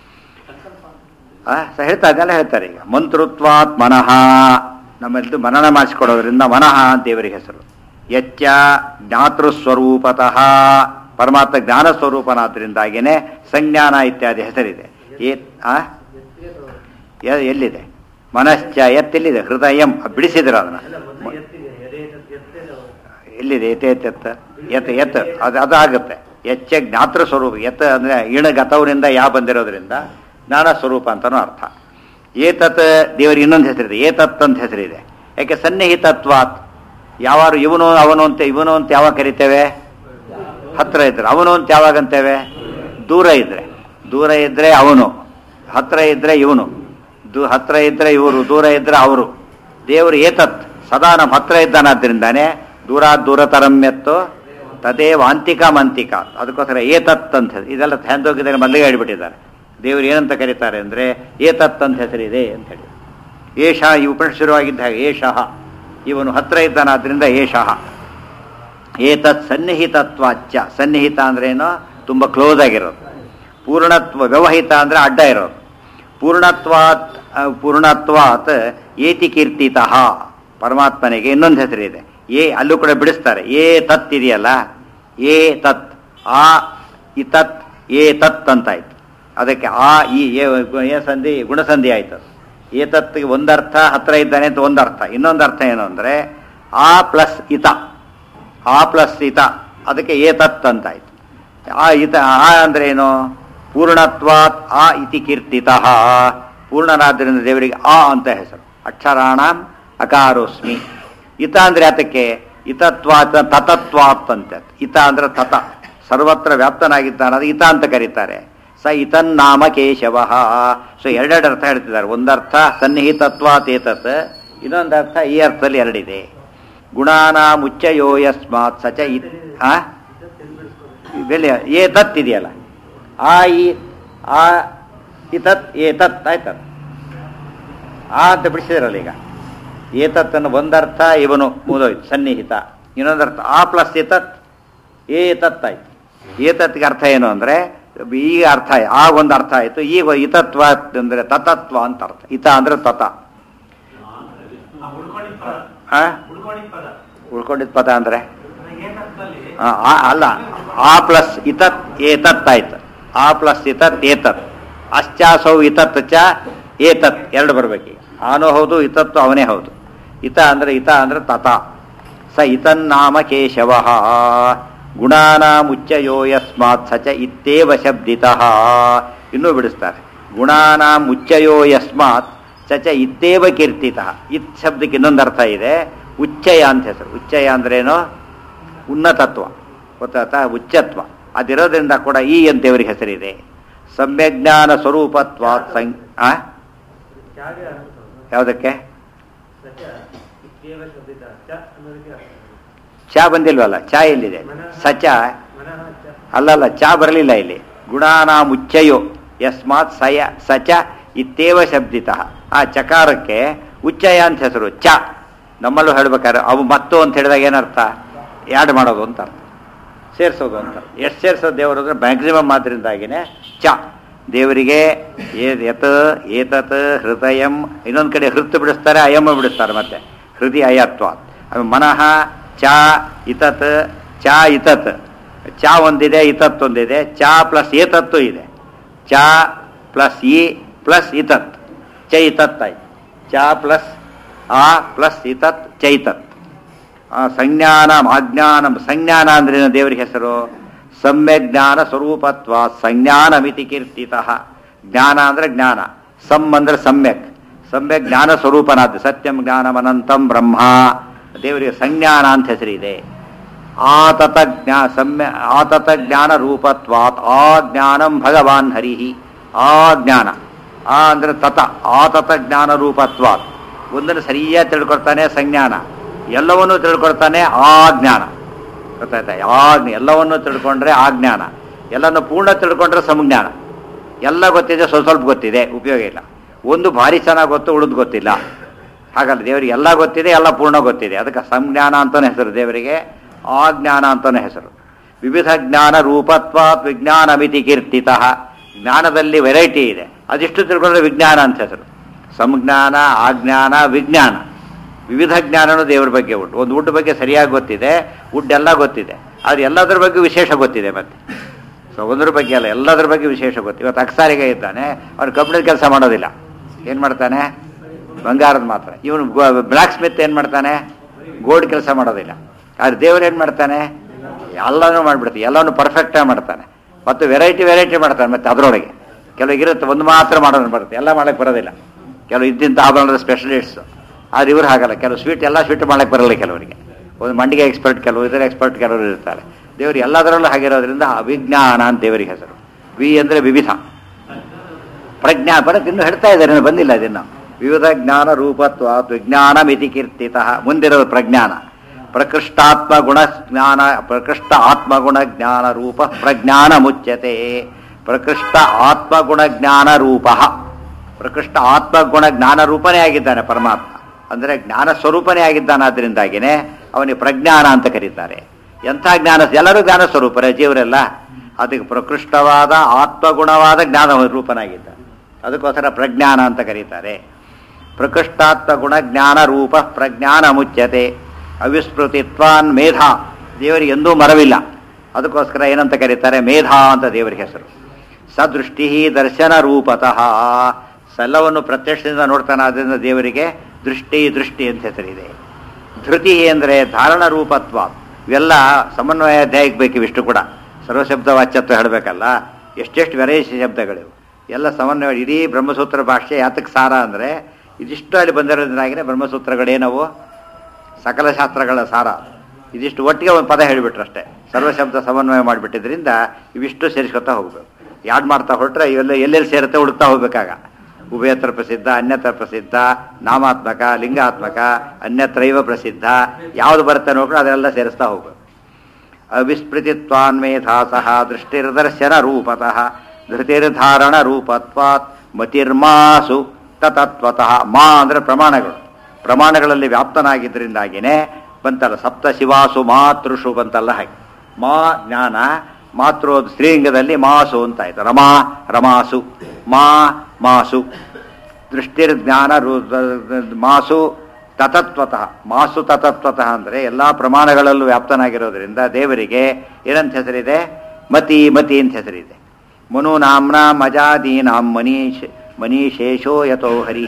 A: ಆ, ಸ ಹೇಳ್ತಾ ಅದನ್ನೆಲ್ಲ ಹೇಳ್ತಾರೆ ಈಗ ಮಂತೃತ್ವಾತ್ ಮನಃ ನಮ್ಮೆಲ್ಲದು ಮನನ ಮಾಡಿಸಿಕೊಡೋದ್ರಿಂದ ಮನಃ ಅಂತ ದೇವರಿಗೆ ಹೆಸರು ಯಚ್ಚ ಜ್ಞಾತೃಸ್ವರೂಪತಃ ಪರಮಾತ್ಮ ಜ್ಞಾನ ಸ್ವರೂಪನಾದ್ರಿಂದಾಗೇನೆ ಸಂಜ್ಞಾನ ಇತ್ಯಾದಿ ಹೆಸರಿದೆ ಏ ಆ? ಎ- ಎಲ್ಲಿದೆ ಮನಶ್ಚ ಎತ್ತೆಲ್ಲಿದೆ ಹೃದಯಂ ಬಿಡಿಸಿದ್ರು ಅದನ್ನ ಎಲ್ಲಿದೆ ಎತ್ ಎತ್ ಎತ್ ಎತ್ ಎತ್ ಅದು ಅದಾಗುತ್ತೆ ಎಚ್ಚ ಜ್ಞಾತೃ ಸ್ವರೂಪ ಎತ್ ಅಂದ್ರೆ ಇಣ ಗತವನಿಂದ ಯಾ ಬಂದಿರೋದ್ರಿಂದ ಜ್ಞಾನ ಸ್ವರೂಪ ಅಂತನೂ ಅರ್ಥ ಏತತ್ ದೇವರಿಗೆ ಇನ್ನೊಂದು ಹೆಸರಿದೆ ಏತತ್ ಅಂತ ಹೆಸರಿದೆ ಯಾಕೆ ಸನ್ನಿಹಿತತ್ವಾತ್ ಯಾವಾರು ಇವನು ಅವನು ಅಂತ ಇವನು ಅಂತ ಯಾವಾಗ ಕರಿತೇವೆ ಹತ್ರ ಇದ್ರೆ ಅವನು ಅಂತ ಯಾವಾಗ ಅಂತೇವೆ ದೂರ ಇದ್ರೆ ದೂರ ಇದ್ರೆ ಅವನು ಹತ್ರ ಇದ್ರೆ ಇವನು ದೂ ಹತ್ರ ಇದ್ರೆ ಇವರು ದೂರ ಇದ್ರೆ ಅವರು ದೇವರು ಏತತ್ ಸದಾ ನಮ್ಮ ಹತ್ರ ಇದ್ದಾನಾದ್ರಿಂದಾನೆ ದೂರ ದೂರತರಮ್ಯತ್ತು ತದೇವ ಅಂತಿಕ ಮಂತಿಕ ಅದಕ್ಕೋಸ್ಕರ ಏತತ್ ಅಂತ ಹೇಳಿ ಇದೆಲ್ಲ ಹ್ಯಾಂದೋಗಿದ್ದಾರೆ ಮೊದಲಿಗೆ ಹೇಳ್ಬಿಟ್ಟಿದ್ದಾರೆ ದೇವರು ಏನಂತ ಕರೀತಾರೆ ಅಂದರೆ ಏತತ್ ಅಂತ ಹೆಸರಿದೆ ಅಂತ ಹೇಳಿ ಏಷ ಈ ಉಪನಿಷತ್ ಶುರುವಾಗಿದ್ದ ಹಾಗೆ ಏಷಃ ಇವನು ಹತ್ರ ಇದ್ದಾನಾದ್ರಿಂದ ಏಷಃ ಏತತ್ ಸನ್ನಿಹಿತತ್ವಾಚ್ಯ ಸನ್ನಿಹಿತ ಅಂದ್ರೇನು ತುಂಬ ಕ್ಲೋಸ್ ಆಗಿರೋದು ಪೂರ್ಣತ್ವ ವ್ಯವಹಿತ ಅಂದ್ರೆ ಅಡ್ಡ ಇರೋದು ಪೂರ್ಣತ್ವಾತ್ ಆ, ಪೂರ್ಣತ್ವಾತ್ ಏತಿ ಕೀರ್ತಿತಃ ಪರಮಾತ್ಮನಿಗೆ ಇನ್ನೊಂದು ಹೆಸರಿದೆ ಏ ಅಲ್ಲೂ ಕೂಡ ಬಿಡಿಸ್ತಾರೆ ಏ ತತ್ ಇದೆಯಲ್ಲ ಏ ತತ್ ಆ ಇತತ್ ಏ ತತ್ ಅಂತಾಯ್ತು ಅದಕ್ಕೆ ಆ ಈ ಏ ಏ ಸಂಧಿ ಗುಣಸಂಧಿ ಆಯ್ತು ಅದು. ಏತತ್ಗೆ ಒಂದರ್ಥ ಹತ್ರ ಇದ್ದಾನೆ ಅಂತ ಒಂದರ್ಥ ಇನ್ನೊಂದು ಅರ್ಥ ಏನು ಅಂದ್ರೆ ಆ ಪ್ಲಸ್ ಇತ ಆ ಪ್ಲಸ್ ಇತ ಅದಕ್ಕೆ ಏತತ್ ಅಂತಾಯ್ತು ಆ ಇತ ಆ ಅಂದ್ರೆ ಏನು ಪೂರ್ಣತ್ವಾತ್ ಆ ಇತಿ ಕೀರ್ತಿತಃ ಪೂರ್ಣನಾದ್ದರಿಂದ ದೇವರಿಗೆ ಆ ಅಂತ ಹೆಸರು ಅಕ್ಷರಾಣಂ ಅಕಾರೋಸ್ಮಿ ಇತ ಅಂದ್ರೆ ಅದಕ್ಕೆ ಇತತ್ವಾತ್ ತತತ್ವಾತ್ ಅಂತ ಇತ ಅಂದ್ರೆ ತತ ಸರ್ವತ್ರ ವ್ಯಾಪ್ತನಾಗಿದ್ದಾನೆ ಅದು ಇತ ಅಂತ ಕರೀತಾರೆ ಸ ಇತನ್ನಾಮ ಕೇಶವ ಸೊ ಎರಡೆರಡು ಅರ್ಥ ಹೇಳ್ತಿದ್ದಾರೆ ಒಂದರ್ಥ ಸನ್ನಿಹಿತತ್ವಾತ್ ಏತತ್ ಇನ್ನೊಂದು ಅರ್ಥ ಈ ಅರ್ಥದಲ್ಲಿ ಎರಡಿದೆ ಗುಣಾನ ಮುಚ್ಚಯೋ ಯಸ್ಮಾತ್ ಸಚ ಇತ್ ಆ ಬೆಲೆ ಏತತ್ ಇದೆಯಲ್ಲ ಆ ಈ ಆ ಇತತ್ ಏತತ್ ಆಯ್ತಲ್ಲ ಆ ಅಂತ ಬಿಡಿಸಿದ್ರಲ್ಲ ಈಗ ಏತತ್ತನ್ನು ಒಂದರ್ಥ ಇವನು ಮುದೋಯ್ತು ಸನ್ನಿಹಿತ ಇನ್ನೊಂದರ್ಥ ಆ ಪ್ಲಸ್ ಏತತ್ ಏತತ್ ಆಯ್ತು ಏತತ್ಗೆ ಅರ್ಥ ಏನು ಅಂದ್ರೆ ಈಗ ಅರ್ಥ ಆಯ್ತು ಆ ಒಂದು ಅರ್ಥ ಆಯ್ತು ಈಗ ಇತತ್ವ ಅಂದ್ರೆ ತತತ್ವ ಅಂತ ಅರ್ಥ ಇತ ಅಂದ್ರೆ ತತ
B: ಆ ಉಳ್ಕೊಂಡಿದ್ದ ಪದ
A: ಆ
B: ಉಳ್ಕೊಂಡಿದ್ದ ಪದ
A: ಉಳ್ಕೊಂಡಿದ್ದ ಪದ ಅಂದ್ರೆ
B: ನನಗೆ ಏತತ್ತಲ್ಲಿ
A: ಆ, ಆ- ಅಲ್ಲ ಆ ಪ್ಲಸ್ ಇತತ್ ಏತತ್ ಆಯ್ತು ಆ ಪ್ಲಸ್ ಇತತ್ ಏತತ್ ಅಶ್ಚಾಸೌ ಇತತ್ ಚ ಏತತ್ ಎರಡು ಬರ್ಬೇಕೀಗ ಆನೋ ಹೌದು ಇತತ್ತು ಅವನೇ ಹೌದು ಇತ ಅಂದ್ರೆ ಇತ ಅಂದ್ರೆ ತತ ಸ ಇತನ್ನಾಮ ಕೇಶವ ಗುಣಾನಾಮುಚ್ಚಯೋ ಯಸ್ಮಾತ್ ಸ ಚ ಇತ್ತೇವ ಶಬ್ದಿತಃ ಇನ್ನೂ ಬಿಡಿಸ್ತಾರೆ ಗುಣಾನಾಮುಚ್ಚಯೋ ಯಸ್ಮಾತ್ ಸ ಚ ಇತ್ತೇವ ಕೀರ್ತಿತಃ ಇತ್ ಶಬ್ದಕ್ಕೆ ಇನ್ನೊಂದು ಅರ್ಥ ಇದೆ ಉಚ್ಚಯ ಅಂತ ಹೆಸರು ಉಚ್ಚಯ ಅಂದ್ರೇನು ಉನ್ನತತ್ವ ಗೊತ್ತಾತ ಉಚ್ಚತ್ವ ಅದಿರೋದ್ರಿಂದ ಕೂಡ ಈ ಅಂತ ಇವರಿಗೆ ಹೆಸರಿದೆ ಸಮ್ಯಜ್ಞಾನ ಸ್ವರೂಪತ್ವ ಸಂ ಆ? ಯಾವುದಕ್ಕೆ ಚಾ ಬಂದಿಲ್ವಲ್ಲ ಚಾ ಎಲ್ಲಿದೆ ಸಚ ಅಲ್ಲಲ್ಲ ಚಾ ಬರಲಿಲ್ಲ ಇಲ್ಲಿ ಗುಣಾನ ಮುಚ್ಚಯೋ ಯಸ್ಮಾತ್ ಸಯ ಸಚ ಇತ್ತೇವ ಶಬ್ದಿತಃ ಆ ಚಕಾರಕ್ಕೆ ಉಚ್ಚಯ ಅಂತ ಹೆಸರು ಚ ನಮ್ಮಲ್ಲೂ ಹೇಳ್ಬೇಕಾದ್ರೆ ಅವು ಮತ್ತು ಅಂತ ಹೇಳಿದಾಗ ಏನರ್ಥ ಯಾಡ್ ಮಾಡೋದು ಅಂತ ಅರ್ಥ ಸೇರಿಸೋದು ಅಂತ ಎಷ್ಟು ಸೇರಿಸೋದು ದೇವರು ಅಂದ್ರೆ ಮ್ಯಾಕ್ಸಿಮಮ್ ಆದ್ರಿಂದಾಗಿನೇ ಚ ದೇವರಿಗೆ ಏ- ಯತ್ ಏತತ್ ಹೃದಯಂ ಇನ್ನೊಂದು ಕಡೆ ಹೃತ್ ಬಿಡಿಸ್ತಾರೆ ಅಯಮ ಬಿಡಿಸ್ತಾರೆ ಮತ್ತೆ ಹೃದಯ ಅಯತ್ವ ಆಮೇಲೆ ಮನಃ ಚ ಇತತ್ ಚ ಇತತ್ ಚ ಒಂದಿದೆ ಇತತ್ ಒಂದಿದೆ ಚ ಪ್ಲಸ್ ಏತತ್ತು ಇದೆ ಚ ಪ್ಲಸ್ ಇ ಪ್ಲಸ್ ಇತತ್ ಚೈತತ್ ಆಯ್ತು ಚ ಪ್ಲಸ್ ಆ ಪ್ಲಸ್ ಇತತ್ ಚೈತತ್ ಆ, ಸಂಜ್ಞಾನ ಅಜ್ಞಾನ ಸಂಜ್ಞಾನ ಅಂದ್ರೆ ಏನು ದೇವರ ಹೆಸರು ಸಮ್ಯಜ್ಞಾನ ಸ್ವರೂಪತ್ವ ಸಂಜ್ಞಾನಮಿತಿ ಕೀರ್ತಿತಃ ಜ್ಞಾನ ಅಂದ್ರೆ ಜ್ಞಾನ ಸಮ್ ಅಂದ್ರೆ ಸಮ್ಯಕ್ ಸಮ್ಯಕ್ ಜ್ಞಾನ ಸ್ವರೂಪನಾದ ಸತ್ಯಂ ಜ್ಞಾನಮನಂತಂ ಬ್ರಹ್ಮ ದೇವರಿಗೆ ಸಂಜ್ಞಾನ ಅಂತ ಹೆಸರಿದೆ ಆತತ ಜ್ಞಾ ಸಮ್ಯ ಆತತ ಜ್ಞಾನ ರೂಪತ್ವಾತ್ ಆ ಜ್ಞಾನಂ ಭಗವಾನ್ ಹರಿಹಿ ಆ ಜ್ಞಾನ ಆ ಅಂದ್ರೆ ತತ ಆತತ ಜ್ಞಾನ ರೂಪತ್ವಾತ್ ಒಂದನ್ನು ಸರಿಯಾಗಿ ತಿಳ್ಕೊಳ್ತಾನೆ ಸಂಜ್ಞಾನ ಎಲ್ಲವನ್ನೂ ತಿಳ್ಕೊಳ್ತಾನೆ ಆ ಜ್ಞಾನ ಗೊತ್ತಾಯ್ತಾ ಆ ಜ್ಞ- ಎಲ್ಲವನ್ನೂ ತಿಳ್ಕೊಂಡ್ರೆ ಆ ಜ್ಞಾನ ಎಲ್ಲನೂ ಪೂರ್ಣ ತಿಳ್ಕೊಂಡ್ರೆ ಸಂಜ್ಞಾನ ಎಲ್ಲ ಗೊತ್ತಿದೆ ಸ್ವಲ್ಪ ಸ್ವಲ್ಪ ಗೊತ್ತಿದೆ ಉಪಯೋಗ ಇಲ್ಲ ಒಂದು ಭಾರಿ ಚೆನ್ನಾಗಿ ಗೊತ್ತು ಉಳಿದು ಗೊತ್ತಿಲ್ಲ ಹಾಗಲ್ಲ ದೇವರಿಗೆ ಎಲ್ಲ ಗೊತ್ತಿದೆ ಎಲ್ಲ ಪೂರ್ಣ ಗೊತ್ತಿದೆ ಅದಕ್ಕೆ ಸಂಜ್ಞಾನ ಅಂತಾನೆ ಹೆಸರು ದೇವರಿಗೆ ಆ ಜ್ಞಾನ ಅಂತಾನೆ ಹೆಸರು ವಿವಿಧ ಜ್ಞಾನ ರೂಪತ್ವಾತ್ ವಿಜ್ಞಾನ ಮಿತಿ ಕೀರ್ತಿತಃ ಜ್ಞಾನದಲ್ಲಿ ವೆರೈಟಿ ಇದೆ ಅದಿಷ್ಟು ತಿಳ್ಕೊಂಡ್ರೆ ವಿಜ್ಞಾನ ಅಂತ ಹೆಸರು ಸಂಜ್ಞಾನ ಆಜ್ಞಾನ ವಿಜ್ಞಾನ ವಿವಿಧ ಜ್ಞಾನನೂ ದೇವರ ಬಗ್ಗೆ ಉಂಟು ಒಂದು ವುಡ್ ಬಗ್ಗೆ ಸರಿಯಾಗಿ ಗೊತ್ತಿದೆ ವುಡ್ ಎಲ್ಲ ಗೊತ್ತಿದೆ ಆದ್ರೆ ಎಲ್ಲದರ ಬಗ್ಗೆ ವಿಶೇಷ ಗೊತ್ತಿದೆ ಮತ್ತೆ ಸೊ ಒಂದ್ರ ಬಗ್ಗೆ ಅಲ್ಲ ಎಲ್ಲದರ ಬಗ್ಗೆ ವಿಶೇಷ ಗೊತ್ತು ಇವತ್ತು ಅಕ್ಸಾರಿಗೆ ಇದ್ದಾನೆ ಅವನು ಕಬ್ಬಿಣದ ಕೆಲಸ ಮಾಡೋದಿಲ್ಲ ಏನು ಮಾಡ್ತಾನೆ ಬಂಗಾರದ ಮಾತ್ರ ಇವನು ಬ್ಲ್ಯಾಕ್ ಸ್ಮಿತ್ ಏನು ಮಾಡ್ತಾನೆ ಗೋಲ್ಡ್ ಕೆಲಸ ಮಾಡೋದಿಲ್ಲ ಆದ್ರೆ ದೇವರು ಏನು ಮಾಡ್ತಾನೆ ಎಲ್ಲನೂ ಮಾಡಿಬಿಡ್ತಾನೆ ಎಲ್ಲನೂ ಪರ್ಫೆಕ್ಟಾಗಿ ಮಾಡ್ತಾನೆ ಮತ್ತು ವೆರೈಟಿ ವೆರೈಟಿ ಮಾಡ್ತಾನೆ ಮತ್ತೆ ಅದರೊಳಗೆ ಕೆಲವಿಗಿರುತ್ತೆ ಒಂದು ಮಾತ್ರ ಮಾಡೋದು ಬರುತ್ತೆ ಎಲ್ಲ ಮಾಡಕ್ಕೆ ಬರೋದಿಲ್ಲ ಕೆಲವು ಇದ್ದಿಂತ ಆಭರಣದ ಸ್ಪೆಷಲಿಸ್ಟ್ಸ್ ಆದ್ರೆ ಇವ್ರು ಹಾಗಲ್ಲ ಕೆಲವು ಸ್ವೀಟ್ ಎಲ್ಲ ಸ್ವೀಟ್ ಮಾಡಕ್ಕೆ ಬರಲ್ಲ ಕೆಲವರಿಗೆ ಒಂದು ಮಂಡಿಗೆ ಎಕ್ಸ್ಪರ್ಟ್ ಕೆಲವು ಇದರ ಎಕ್ಸ್ಪರ್ಟ್ ಕೆಲವರು ಇರ್ತಾರೆ ದೇವರು ಎಲ್ಲದರಲ್ಲೂ ಹಾಗಿರೋದ್ರಿಂದ ಅವಿಜ್ಞಾನ ಅಂತ ದೇವರಿಗೆ ಹೆಸರು ವಿ ಅಂದರೆ ವಿವಿಧ ಪ್ರಜ್ಞಾ ಬರಕ್ಕೆ ಇನ್ನು ಹೇಳ್ತಾ ಇದ್ದಾರೆ ಇನ್ನು ಬಂದಿಲ್ಲ ಇದನ್ನು ವಿವಿಧ ಜ್ಞಾನ ರೂಪತ್ವ ವಿಜ್ಞಾನ ಮಿತಿ ಕೀರ್ತಿತಃ ಮುಂದಿರೋದು ಪ್ರಜ್ಞಾನ ಪ್ರಕೃಷ್ಟಾತ್ಮ ಗುಣ ಜ್ಞಾನ ಪ್ರಕೃಷ್ಟ ಆತ್ಮಗುಣ ಜ್ಞಾನ ರೂಪ ಪ್ರಜ್ಞಾನ ಮುಚ್ಯತೆ ಪ್ರಕೃಷ್ಟ ಆತ್ಮಗುಣ ಜ್ಞಾನ ರೂಪ ಪ್ರಕೃಷ್ಟ ಆತ್ಮಗುಣ ಜ್ಞಾನ ರೂಪನೇ ಆಗಿದ್ದಾನೆ ಪರಮಾತ್ಮ ಅಂದರೆ ಜ್ಞಾನ ಸ್ವರೂಪನೇ ಆಗಿದ್ದಾನಾದ್ರಿಂದಾಗಿನೇ ಅವನಿಗೆ ಪ್ರಜ್ಞಾನ ಅಂತ ಕರೀತಾರೆ ಎಂಥ ಜ್ಞಾನ ಎಲ್ಲರೂ ಜ್ಞಾನ ಸ್ವರೂಪರೇ ಜೀವರೆಲ್ಲ ಅದಕ್ಕೆ ಪ್ರಕೃಷ್ಟವಾದ ಆತ್ಮಗುಣವಾದ ಜ್ಞಾನ ರೂಪನಾಗಿದ್ದ ಅದಕ್ಕೋಸ್ಕರ ಪ್ರಜ್ಞಾನ ಅಂತ ಕರೀತಾರೆ ಪ್ರಕೃಷ್ಟಾತ್ಮ ಗುಣ ಜ್ಞಾನ ರೂಪ ಪ್ರಜ್ಞಾನ ಮುಚ್ಯತೆ ಅವಿಸ್ಮೃತಿತ್ವಾನ್ ಮೇಧಾ ದೇವರಿಗೆ ಎಂದೂ ಮರವಿಲ್ಲ ಅದಕ್ಕೋಸ್ಕರ ಏನಂತ ಕರೀತಾರೆ ಮೇಧಾ ಅಂತ ದೇವರಿಗೆ ಹೆಸರು ಸದೃಷ್ಟಿ ದರ್ಶನ ರೂಪತಃ ಸೆಲ್ಲವನ್ನು ಪ್ರತ್ಯಕ್ಷದಿಂದ ನೋಡ್ತಾನೆ ಆದ್ದರಿಂದ ದೇವರಿಗೆ ದೃಷ್ಟಿ ದೃಷ್ಟಿ ಅಂತ ಹೆಸರಿದೆ ಧೃತಿ ಅಂದರೆ ಧಾರಣ ರೂಪತ್ವ ಇವೆಲ್ಲ ಸಮನ್ವಯ ಅಧ್ಯಾಯಕ್ಕೆ ಬೇಕು ಇವಿಷ್ಟು ಕೂಡ ಸರ್ವಶಬ್ದ ವಾಚ್ಯತ್ವ ಹೇಳಬೇಕಲ್ಲ ಎಷ್ಟೆಷ್ಟು ವೆರೈಟಿ ಶಬ್ದಗಳಿವು ಎಲ್ಲ ಸಮನ್ವಯ ಇಡೀ ಬ್ರಹ್ಮಸೂತ್ರ ಭಾಷೆ ಯಾತಕ್ಕೆ ಸಾರ ಅಂದರೆ ಇದಿಷ್ಟು ಅಲ್ಲಿ ಬಂದಿರೋದ್ರಾಗಿನೇ ಬ್ರಹ್ಮಸೂತ್ರಗಳೇನವು ಸಕಲ ಶಾಸ್ತ್ರಗಳ ಸಾರ ಇದಿಷ್ಟು ಒಟ್ಟಿಗೆ ಒಂದು ಪದ ಹೇಳಿಬಿಟ್ರು ಅಷ್ಟೇ ಸರ್ವಶಬ್ದ ಸಮನ್ವಯ ಮಾಡಿಬಿಟ್ಟಿದ್ರಿಂದ ಇವಿಷ್ಟು ಸೇರಿಸ್ಕೊತಾ ಹೋಗ್ಬೇಕು ಯಾಡ್ ಮಾಡ್ತಾ ಹೊರಟ್ರೆ ಇವೆಲ್ಲ ಎಲ್ಲೆಲ್ಲಿ ಸೇರುತ್ತೆ ಹುಡುಕ್ತಾ ಹೋಗ್ಬೇಕಾಗ ಉಭಯತ್ರ ಪ್ರಸಿದ್ಧ ಅನ್ಯತ್ರ ಪ್ರಸಿದ್ಧ ನಾಮಾತ್ಮಕ ಲಿಂಗಾತ್ಮಕ ಅನ್ಯತ್ರೈವ ಪ್ರಸಿದ್ಧ ಯಾವುದು ಬರುತ್ತೆ ನೋಡ್ಕೊಂಡು ಅದೆಲ್ಲ ಸೇರಿಸ್ತಾ ಹೋಗ್ಬೇಕು ಅವಿಸ್ಮೃತಿತ್ವಾನ್ಮೇಧಾಸಃ ದೃಷ್ಟಿರ್ದರ್ಶನ ರೂಪತಃ ಧೃತಿರ್ಧಾರಣ ರೂಪತ್ವಾತ್ ಮತಿರ್ಮಾಸು ತತತ್ವತಃ ಮಾ ಅಂದರೆ ಪ್ರಮಾಣಗಳು ಪ್ರಮಾಣಗಳಲ್ಲಿ ವ್ಯಾಪ್ತನಾಗಿದ್ದರಿಂದಾಗಿನೇ ಬಂತಲ್ಲ ಸಪ್ತ ಶಿವಾಸು ಮಾತೃಷು ಬಂತಲ್ಲ ಹಾಗೆ ಮಾ ಜ್ಞಾನ ಮಾತೃ ಸ್ತ್ರೀಲಿಂಗದಲ್ಲಿ ಮಾಸು ಅಂತ ಆಯ್ತು ರಮಾ ರಮಾಸು ಮಾ ಮಾಸು ದೃಷ್ಟಿರ್ಜ್ಞಾನ ರು ಮಾಸು ತತತ್ವತಃ ಮಾಸು ತತತ್ವತಃ ಅಂದರೆ ಎಲ್ಲ ಪ್ರಮಾಣಗಳಲ್ಲೂ ವ್ಯಾಪ್ತನಾಗಿರೋದ್ರಿಂದ ದೇವರಿಗೆ ಏನಂತ ಹೆಸರಿದೆ ಮತಿ ಮತಿ ಅಂತ ಹೆಸರಿದೆ ಮನು ನಾಮ್ನ ಮಜಾದೀನಾಂ ಮನೀಶ್ ಮನೀಶೇಷೋ ಯಥೋ ಹರಿ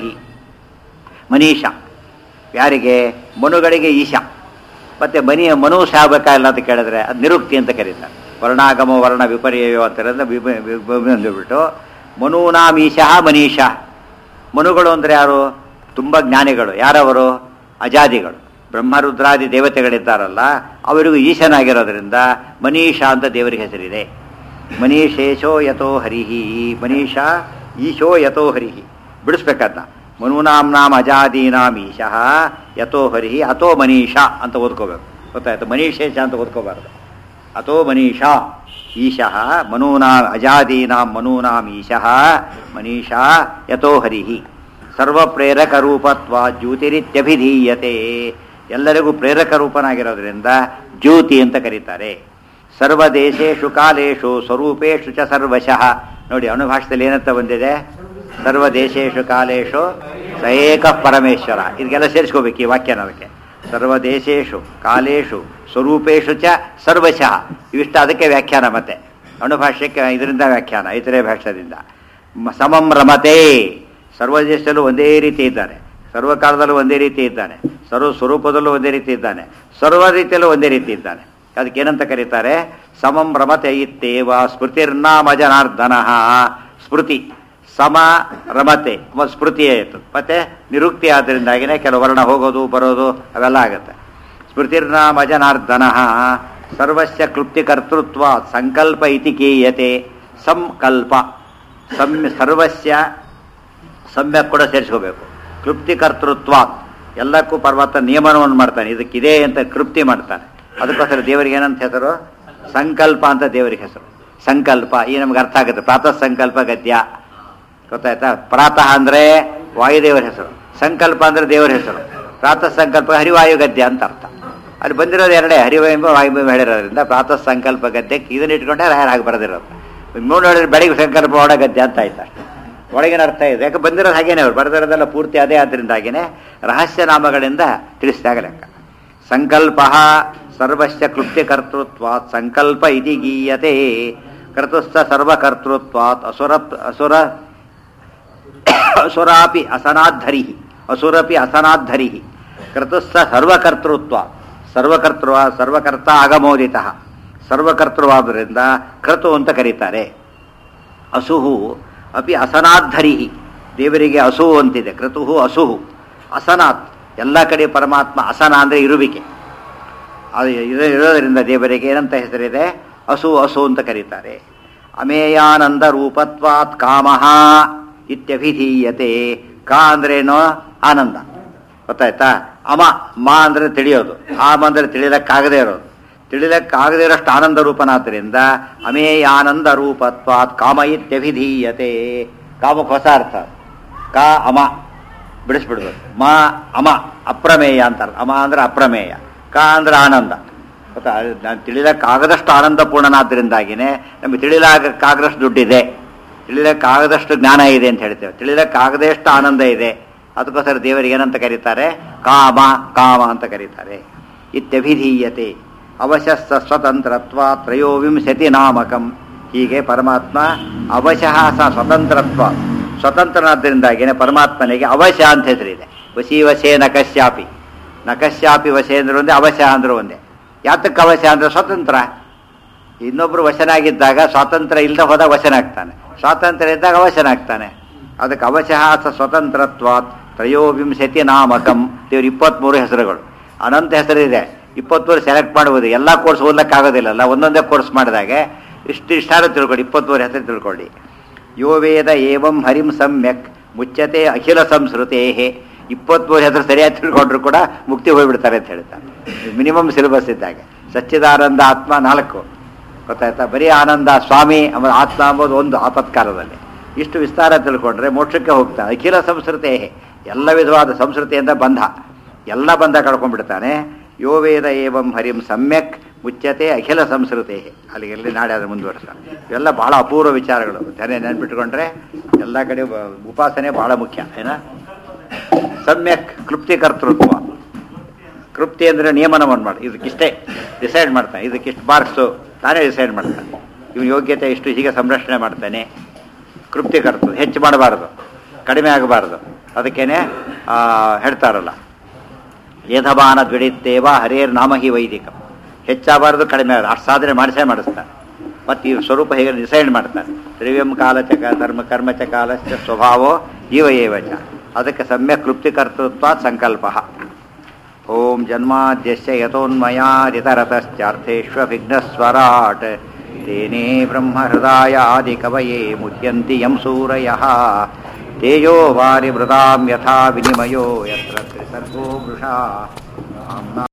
A: ಮನೀಷ ಯಾರಿಗೆ ಮನುಗಳಿಗೆ ಈಶಾ ಮತ್ತೆ ಮನಿ ಮನು ಸಾಗಬೇಕಾಗಿಲ್ಲ ಅಂತ ಕೇಳಿದ್ರೆ ಅದು ನಿರುಕ್ತಿ ಅಂತ ಕರೀತಾರೆ ವರ್ಣಾಗಮ ವರ್ಣ ವಿಪರ್ಯಯೋ ಅಂತ ಬಿಟ್ಟು ಮನೂನಾಂ ಈಶಃ ಮನೀಷ ಮನುಗಳು ಅಂದರೆ ಯಾರು ತುಂಬ ಜ್ಞಾನಿಗಳು ಯಾರವರು ಅಜಾದಿಗಳು ಬ್ರಹ್ಮರುದ್ರಾದಿ ದೇವತೆಗಳಿದ್ದಾರಲ್ಲ ಅವರಿಗೂ ಈಶನಾಗಿರೋದ್ರಿಂದ ಮನೀಷಾ ಅಂತ ದೇವರಿಗೆ ಹೆಸರಿದೆ ಮನೀಶೇಷೋ ಯಥೋ ಹರಿಹಿ ಮನೀಷ ಈಶೋ ಯಥೋ ಹರಿಹಿ ಬಿಡಿಸ್ಬೇಕದ್ನ ಮನೂನಾಂ ನಾಮ ಅಜಾದೀನಾಂ ಈಶಃ ಯಥೋ ಹರಿಹಿ ಅಥೋ ಮನೀಷ ಅಂತ ಓದ್ಕೋಬೇಕು ಗೊತ್ತಾಯ್ತು ಮನೀಶೇಷ ಅಂತ ಓದ್ಕೋಬಾರ್ದು ಅಥೋ ಮನೀಷಾ ಈಶಃ ಮನೂನಾಂ ಅಜಾದೀನಾಂ ಮನೂನಾಂ ಈಶಃ ಮನೀಷಾ ಯಥೋ ಹರಿಹಿ ಸರ್ವಪ್ರೇರಕ ರೂಪತ್ವ ಜ್ಯೋತಿರಿತ್ಯಭಿಧೀಯತೆ ಎಲ್ಲರಿಗೂ ಪ್ರೇರಕ ರೂಪನಾಗಿರೋದ್ರಿಂದ ಜ್ಯೋತಿ ಅಂತ ಕರೀತಾರೆ ಸರ್ವದೇಶೇಶು ಕಾಲೇಶು ಸ್ವರೂಪೇಶು ಚ ಸರ್ವಶಃ ನೋಡಿ ಅನುಭಾಷದಲ್ಲಿ ಏನಂತ ಬಂದಿದೆ ಸರ್ವದೇಶೇಶು ಕಾಲೇಶು ಸ ಏಕ ಪರಮೇಶ್ವರ ಇದಕ್ಕೆಲ್ಲ ಸೇರಿಸ್ಕೋಬೇಕು ಈ ವಾಕ್ಯನ ಅದಕ್ಕೆ ಸರ್ವದೇಶೇಶು ಕಾಲೇಶು ಸ್ವರೂಪೇಶು ಚ ಸರ್ವಶಃ ಇವಿಷ್ಟ ಅದಕ್ಕೆ ವ್ಯಾಖ್ಯಾನ ಮತ್ತೆ ಅಣುಭಾಷ್ಯಕ್ಕೆ ಇದರಿಂದ ವ್ಯಾಖ್ಯಾನ ಇತರೆ ಭಾಷ್ಯದಿಂದ ಮ- ಸಮಂ ರಮತೆ ಸರ್ವ ದೇಶದಲ್ಲೂ ಒಂದೇ ರೀತಿ ಇದ್ದಾನೆ ಸರ್ವಕಾಲದಲ್ಲೂ ಒಂದೇ ರೀತಿ ಇದ್ದಾನೆ ಸರ್ವ ಸ್ವರೂಪದಲ್ಲೂ ಒಂದೇ ರೀತಿ ಇದ್ದಾನೆ ಸರ್ವ ರೀತಿಯಲ್ಲೂ ಒಂದೇ ರೀತಿ ಇದ್ದಾನೆ ಅದಕ್ಕೆ ಏನಂತ ಕರೀತಾರೆ ಸಮಂ ರಮತೆ ಇತ್ತೇವ ಸ್ಮೃತಿರ್ನಾಮ ಜನಾರ್ದನ ಸ್ಮೃತಿ ಸಮ ರಮತೆ ಮ- ಸ್ಮೃತಿ ಆಯಿತು ಮತ್ತೆ ನಿರುಕ್ತಿ ಆದ್ದರಿಂದಾಗಿನೇ ಕೆಲವು ವರ್ಣ ಹೋಗೋದು ಬರೋದು ಅವೆಲ್ಲ ಆಗುತ್ತೆ ಸ್ಮೃತಿರ್ನಾಮ ಜನಾರ್ದನ ಸರ್ವಸ್ಯ ಕೃಪ್ತಿಕರ್ತೃತ್ವ ಸಂಕಲ್ಪ ಇತಿ ಗೀಯತೆ ಸಂಕಲ್ಪ ಸಮ್ಯ ಸರ್ವಸ್ಯ ಸಮ್ಯಕ್ ಕೂಡ ಸೇರಿಸ್ಕೋಬೇಕು ಕೃಪ್ತಿಕರ್ತೃತ್ವ ಎಲ್ಲಕ್ಕೂ ಪರ್ವತ ನಿಯಮನವನ್ನು ಮಾಡ್ತಾನೆ ಇದಕ್ಕಿದೆ ಅಂತ ಕೃಪ್ತಿ ಮಾಡ್ತಾನೆ ಅದಕ್ಕೋಸ್ಕರ ದೇವರಿಗೆ ಏನಂತ ಹೆಸರು ಸಂಕಲ್ಪ ಅಂತ ದೇವರಿಗೆ ಹೆಸರು ಸಂಕಲ್ಪ ಈ ನಮ್ಗೆ ಅರ್ಥ ಆಗುತ್ತೆ ಪ್ರಾತಃ ಸಂಕಲ್ಪ ಗದ್ಯ ಗೊತ್ತಾಯ್ತಾ ಪ್ರಾತಃ ಅಂದ್ರೆ ವಾಯುದೇವರ ಹೆಸರು ಸಂಕಲ್ಪ ಅಂದ್ರೆ ದೇವರ ಹೆಸರು ಪ್ರಾತಃ ಸಂಕಲ್ಪ ಹರಿವಾಯು ಗದ್ಯ ಅಂತ ಅರ್ಥ ಅಲ್ಲಿ ಬಂದಿರೋದು ಎರಡೇ ಹರಿವಾಯು ವಾಯುಭೂಮಿ ಹೇಳಿರೋದ್ರಿಂದ ಪ್ರಾತಃ ಸಂಕಲ್ಪ ಗದ್ಯಕ್ಕೆ ಇದನ್ನ ಇಟ್ಕೊಂಡೆ ರಾಯರ್ ಹಾಗೆ ಬರೆದಿರೋದು ಮೂರು ನೋಡಿದ್ರೆ ಬೆಳಿಗ್ಗೆ ಸಂಕಲ್ಪ ಒಳ ಗದ್ಯ ಅಂತ ಆಯ್ತು ಅಷ್ಟೇ ಒಳಗಿನ ಅರ್ಥ ಇದೆ ಯಾಕೆ ಬಂದಿರೋದು ಹಾಗೇನೆ ಅವ್ರು ಬರೆದಿರೋದೆಲ್ಲ ಪೂರ್ತಿ ಅದೇ ಆದ್ರಿಂದಾಗಿನೇ ರಹಸ್ಯ ನಾಮಗಳಿಂದ ತಿಳಿಸಿದಾಗ ಲೆಕ್ಕ ಸಂಕಲ್ಪ ಸರ್ವಸ್ಯ ಕೃತ್ಯಕರ್ತೃತ್ವಾತ್ ಸಂಕಲ್ಪ ಇತಿ ಗೀಯತೆ ಕರ್ತುಸ್ಥ ಸರ್ವಕರ್ತೃತ್ವಾತ್ ಅಸುರ ಅಸುರ ಅಸುರಾಪಿ ಅಸನಾಧರಿ ಅಸುರಪಿ ಅಸನಾಧರಿ ಕರ್ತುಸ್ಥ ಸರ್ವಕರ್ತೃತ್ವ ಸರ್ವಕರ್ತೃ ಸರ್ವಕರ್ತ ಆಗಮೋದಿತ ಸರ್ವಕರ್ತೃವಾದ್ದರಿಂದ ಕೃತು ಅಂತ ಕರೀತಾರೆ ಅಸುಹು ಅಪಿ ಅಸನಾಧರಿ ದೇವರಿಗೆ ಅಸುಹು ಅಂತಿದೆ ಕೃತುಹು ಅಸುಹು ಅಸನಾತ್ ಎಲ್ಲ ಕಡೆ ಪರಮಾತ್ಮ ಅಸನ ಅಂದರೆ ಇರುವಿಕೆ ಅದು ಇರೋ- ಇರೋದರಿಂದ ದೇವರಿಗೆ ಏನಂತ ಹೆಸರಿದೆ ಅಸು ಅಸು ಅಂತ ಕರೀತಾರೆ ಅಮೇಯಾನಂದ ರೂಪತ್ವಾತ್ ಕಾಮಃ ಇತ್ಯಭಿಧೀಯತೆ ಕಾ ಅಂದ್ರೇನು ಆನಂದ ಗೊತ್ತಾಯ್ತಾ ಅಮ ಮಾ ಅಂದ್ರೆ ತಿಳಿಯೋದು ಆಮ ಅಂದ್ರೆ ತಿಳಿಲಕ್ಕಾಗದೇ ಇರೋದು ತಿಳಿಲಕ್ಕಾಗದೇ ಇರೋಷ್ಟು ಆನಂದ ರೂಪನಾದ್ದರಿಂದ ಅಮೇಯಾನಂದ ರೂಪತ್ವಾತ್ ಕಾಮ ಇತ್ಯಭಿಧೀಯತೆ ಕಾಮಕ್ಕೆ ಹೊಸ ಅರ್ಥ ಕಾ ಅಮ ಬಿಡಿಸ್ಬಿಡ್ಬೇಕು ಮ ಅಮ ಅಪ್ರಮೇಯ ಅಂತ ಅರ್ಥ. ಅಮ ಅಂದ್ರೆ ಅಪ್ರಮೇಯ ಕ ಅಂದ್ರೆ ಆನಂದ ಗೊತ್ತಾ ನಾನು ತಿಳಿಲಕ್ಕಾಗದಷ್ಟು ಆನಂದಪೂರ್ಣನಾದ್ದರಿಂದಾಗಿನೇ ನಮಗೆ ತಿಳಿಲಾಗಕ್ಕಾಗದಷ್ಟು ದುಡ್ಡಿದೆ ತಿಳಿಲಕ್ಕಾಗದಷ್ಟು ಜ್ಞಾನ ಇದೆ ಅಂತ ಹೇಳ್ತೇವೆ ತಿಳಿಲಕ್ಕಾಗದಷ್ಟು ಆನಂದ ಇದೆ ಅದಕ್ಕೋಸ್ಕರ ದೇವರಿಗೆ ಏನಂತ ಕರೀತಾರೆ ಕಾಮ ಕಾಮ ಅಂತ ಕರೀತಾರೆ ಇತ್ಯಭಿಧೀಯತೆ ಅವಶಸ್ಸ ಸ್ವತಂತ್ರತ್ವ ತ್ರಯೋವಿಂಶತಿ ನಾಮಕಂ ಹೀಗೆ ಪರಮಾತ್ಮ ಅವಶಃ ಸ ಸ್ವತಂತ್ರತ್ವ ಸ್ವತಂತ್ರನಾದ್ದರಿಂದಾಗಿನೇ ಪರಮಾತ್ಮನಿಗೆ ಅವಶ ಅಂತ ಹೆಸರಿದೆ ವಶಿ ವಶೇ ನಕಶ್ಯಾಪಿ ನಕಶ್ಯಾಪಿ ವಶೇ ಅಂದ್ರೆ ಒಂದೇ ಅವಶ ಅಂದ್ರೆ ಒಂದೇ ಯಾತಕ್ಕೆ ಅವಶ ಅಂದ್ರೆ ಸ್ವತಂತ್ರ ಇನ್ನೊಬ್ರು ವಶನಾಗಿದ್ದಾಗ ಸ್ವಾತಂತ್ರ್ಯ ಇಲ್ಲದೆ ಹೋದಾಗ ವಶನಾಗ್ತಾನೆ ಸ್ವಾತಂತ್ರ್ಯ ಇದ್ದಾಗ ಅವಶನಾಗ್ತಾನೆ ಅದಕ್ಕೆ ಅವಶಃ ಸ ಸ್ವತಂತ್ರತ್ವಾತ್ ತ್ರಯೋವಿಂಶತಿ ನಾಮಕಂ ದೇವ್ರ ಇಪ್ಪತ್ತ್ಮೂರು ಹೆಸರುಗಳು ಅನಂತ ಹೆಸರಿದೆ ಇಪ್ಪತ್ತ್ಮೂರು ಸೆಲೆಕ್ಟ್ ಮಾಡುವುದು ಎಲ್ಲ ಕೋರ್ಸ್ ಓದಲಿಕ್ಕಾಗೋದಿಲ್ಲಲ್ಲ ಒಂದೊಂದೇ ಕೋರ್ಸ್ ಮಾಡಿದಾಗೆ ಇಷ್ಟು ಇಷ್ಟಾರು ತಿಳ್ಕೊಳ್ಳಿ ಇಪ್ಪತ್ತ್ಮೂರು ಹೆಸರು ತಿಳ್ಕೊಳ್ಳಿ ಯೋ ವೇದ ಏವಂ ಹರಿಂ ಸಮ್ಯಕ್ ಮುಚ್ಚತೆ ಅಖಿಲ ಸಂಸ್ಕೃತೇ ಇಪ್ಪತ್ತ್ಮೂರು ಹೆಸರು ಸರಿಯಾಗಿ ತಿಳ್ಕೊಂಡ್ರು ಕೂಡ ಮುಕ್ತಿ ಹೋಗ್ಬಿಡ್ತಾರೆ ಅಂತ ಹೇಳ್ತಾರೆ ಮಿನಿಮಮ್ ಸಿಲೆಬಸ್ ಇದ್ದಾಗೆ ಸಚ್ಚಿದಾನಂದ ಆತ್ಮ ನಾಲ್ಕು ಗೊತ್ತಾಯ್ತಾ ಬರೀ ಆನಂದ ಸ್ವಾಮಿ ಆಮೇಲೆ ಆತ್ಮ ಅಂಬೋದು ಒಂದು ಆಪತ್ಕಾಲದಲ್ಲಿ ಇಷ್ಟು ವಿಸ್ತಾರ ತಿಳ್ಕೊಂಡ್ರೆ ಮೋಕ್ಷಕ್ಕೆ ಹೋಗ್ತಾನೆ ಅಖಿಲ ಸಂಸ್ಕೃತೇ ಎಲ್ಲ ವಿಧವಾದ ಸಂಸ್ಕೃತಿಯಿಂದ ಬಂಧ ಎಲ್ಲ ಬಂಧ ಕಳ್ಕೊಂಡ್ಬಿಡ್ತಾನೆ ಯೋ ವೇದ ಏವಂ ಹರಿಂ ಸಮ್ಯಕ್ ಮುಚ್ಚತೆ ಅಖಿಲ ಸಂಸ್ಕೃತಿ ಅಲ್ಲಿಗೆಲ್ಲಿ ನಾಳೆ ಅದನ್ನು ಮುಂದುವರ್ಸ ಇವೆಲ್ಲ ಬಹಳ ಅಪೂರ್ವ ವಿಚಾರಗಳು ಜನ ನೆನ್ಪಿಟ್ಕೊಂಡ್ರೆ ಎಲ್ಲ ಕಡೆ ಬ- ಉಪಾಸನೆ ಬಹಳ ಮುಖ್ಯ ಏನ ಸಮ್ಯಕ್ ಕ್ಲುಪ್ತಿ ಕರ್ತೃತ್ವ ಕೃಪ್ತಿ ಅಂದರೆ ನಿಯಮನವನ್ನು ಮಾಡಿ ಇದಕ್ಕಿಷ್ಟೇ ಡಿಸೈಡ್ ಮಾಡ್ತಾನೆ ಇದಕ್ಕಿಷ್ಟು ಮಾರ್ಕ್ಸು ತಾನೇ ಡಿಸೈಡ್ ಮಾಡ್ತಾನೆ ಇವನು ಯೋಗ್ಯತೆ ಇಷ್ಟು ಹೀಗೆ ಸಂರಕ್ಷಣೆ ಮಾಡ್ತಾನೆ ಕೃಪ್ತಿ ಕರ್ತು ಹೆಚ್ಚು ಮಾಡಬಾರ್ದು ಕಡಿಮೆ ಆಗಬಾರ್ದು ಅದಕ್ಕೇನೆ ಆ, ಹೇಳ್ತಾರಲ್ಲ ಯಥಬಾನ ದ್ವಿಡಿತ್ತೇವ ಹರೇರ್ ನಾಮ ಹಿ ವೈದಿಕ ಹೆಚ್ಚಾಗಬಾರ್ದು ಕಡಿಮೆ ಆಗಬಾರ್ದು ಅಷ್ಟು ಸಾಧನೆ ಮಾಡಿಸೇ ಮಾಡಿಸ್ತಾನೆ ಮತ್ತು ಈ ಸ್ವರೂಪ ಹೇಗೆ ಡಿಸೈಡ್ ಮಾಡ್ತಾನೆ ದ್ರವ್ಯಂ ಕಾಲಚಕ ಧರ್ಮ ಕರ್ಮಚ ಕಾಲಶ್ಚ ಸ್ವಭಾವೋ ಜೀವ ಏವ ಚ ಅದಕ್ಕೆ ಸಮ್ಯಕ್ ಕ್ಲುಪ್ತಿ ಕರ್ತೃತ್ವ ಸಂಕಲ್ಪ ಓಂ ಜನ್ಮಾದ್ಯಸ್ಯ ಯತೋನ್ಮಯಾದಿತರತಶ್ಚಾರ್ಥೇಷ್ವಭಿಘ್ನಸ್ವರಾಟ್ ತೇನೇ ಬ್ರಹ್ಮಹೃದಾಯಾದಿಕವಯೇ ಮುಹ್ಯಂತಿ ಯಂ ಸೂರಯಃ ತೇಜೋ ವಾರಿ ಮೃದಾಂ ಯಥಾ ವಿನಿಮಯೋ ಯತ್ರ ತ್ರಿಸರ್ಗೋ ಮೃಷಾ